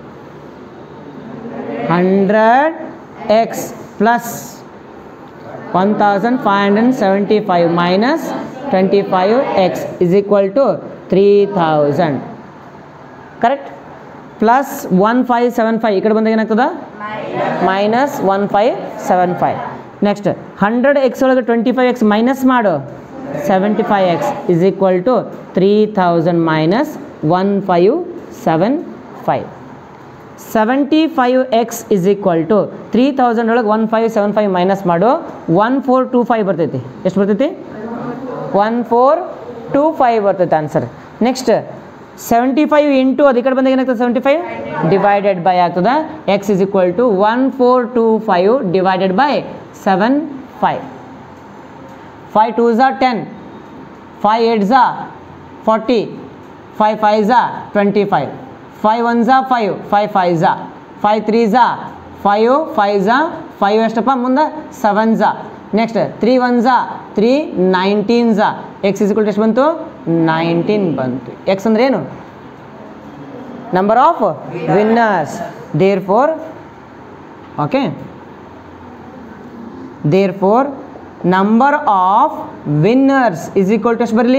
Speaker 1: hundred x plus one thousand five hundred seventy five minus twenty five x is equal to three thousand correct plus one five seven five ಈ ಕಡೆ ಬಂದಾಗ ಏನಾಗ್ತದ minus one five seven five next hundred x ಒಳಗೆ twenty five x minus ಮಾಡು seventy five x is equal to three thousand minus one five seven five seventy five x is equal to three thousand ಒಳಗೆ one five seven five minus ಮಾಡು one four two five ಬರ್ತೈತಿ ಎಷ್ಟು ಬರ್ತೈತಿ one four two five ಬರ್ತೈತೆ answer next seventy five into ಅದು ಈ ಕಡೆ ಬಂದಾಗ ಏನಾಗ್ತದೆ ಸೆವೆಂಟಿ ಫೈವ್ ಡಿವೈಡೆಡ್ ಬೈ ಆಗ್ತದೆ x is equal to one four two five divided by seven five five two ಝಾ ಟೆನ್ ಫೈವ್ ಏಟ್ ಝಾ ಫಾರ್ಟಿ ಫೈವ್ ಫೈವ್ ಝಾ ಟ್ವೆಂಟಿ ಫೈವ್ ಫೈವ್ ಒನ್ ಝಾ ಫೈವ್ ಫೈವ್ ಫೈವ್ ಝಾ five three ಝಾ five five ಝಾ five ಎಷ್ಟಪ್ಪ ಮುಂದೆ seven ಝಾ ನೆಕ್ಸ್ಟ್ ತ್ರೀ ಒನ್ ಝಾ ತ್ರೀ ನೈನ್ಟೀನ್ ಝಾ ಎಕ್ಸ್ ಇಸ್ಕುಲ್ ಎಷ್ಟು ಬಂತು ನೈನ್ಟೀನ್ ಬಂತು ಎಕ್ಸ್ ಅಂದ್ರೆ ಏನು number of winners there therefore okay therefore number of winners is equal to ಎಷ್ಟು ಬರಲಿ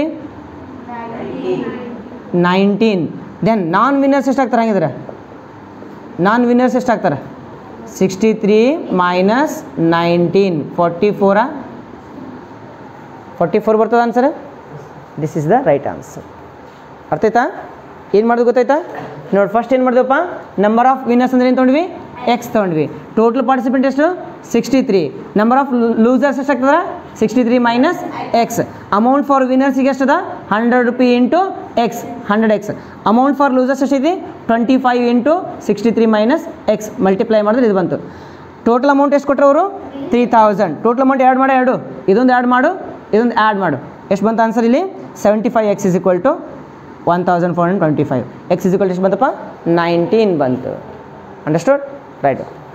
Speaker 1: ನೈನ್ಟೀನ್ ದೆನ್ ನಾನ್ ವಿನ್ನರ್ಸ್ ಎಷ್ಟಾಗ್ತಾರೆ ಹಂಗಿದ್ರೆ ನಾನ್ ವಿನ್ನರ್ಸ್ ಎಷ್ಟಾಗ್ತಾರೆ sixty three minus nineteen forty ಫೋರಾ ಫಾರ್ಟಿ ಫೋರ್ ಬರ್ತದ answer this is the right answer ಅರ್ಥ ಆಯ್ತಾ ಏನು ಮಾಡೋದು ಗೊತ್ತಾಯ್ತಾ ನೋಡಿ ಫಸ್ಟ್ ಏನು ಮಾಡಿದೆವಪ್ಪ ನಂಬರ್ ಆಫ್ ವಿನ್ನರ್ಸ್ ಅಂದ್ರೆ ಏನು ತೊಗೊಂಡ್ವಿ ಎಕ್ಸ್ ತೊಗೊಂಡ್ವಿ ಟೋಟಲ್ ಪಾರ್ಟಿಸಿಪೆಂಟ್ ಎಷ್ಟು sixty three number of losers ಎಷ್ಟಾಗ್ತದ sixty three minus x amount for ವಿನರ್ಸಿಗೆ ಎಷ್ಟದ hundred rupee into x hundred x amount for losers ಎಷ್ಟೈತಿ twenty five into sixty three minus x multiply ಮಾಡಿದ್ರೆ ಇದು ಬಂತು ಟೋಟಲ್ ಅಮೌಂಟ್ ಎಷ್ಟು ಕೊಟ್ಟರು ಅವರು three thousand total amount add ಮಾಡಿ ಎರಡು ಇದೊಂದು ಆ್ಯಡ್ ಮಾಡು ಇದೊಂದು ಆ್ಯಡ್ ಮಾಡು ಎಷ್ಟು ಬಂತು ಆನ್ಸರ್ ಇಲ್ಲಿ seventy five x is equal to one thousand four hundred twenty five x is equal ಎಷ್ಟು ಬಂತಪ್ಪ ನೈನ್ಟೀನ್ ಬಂತು ಅಂಡರ್ಸ್ಟುಡ್ ರೈಟ್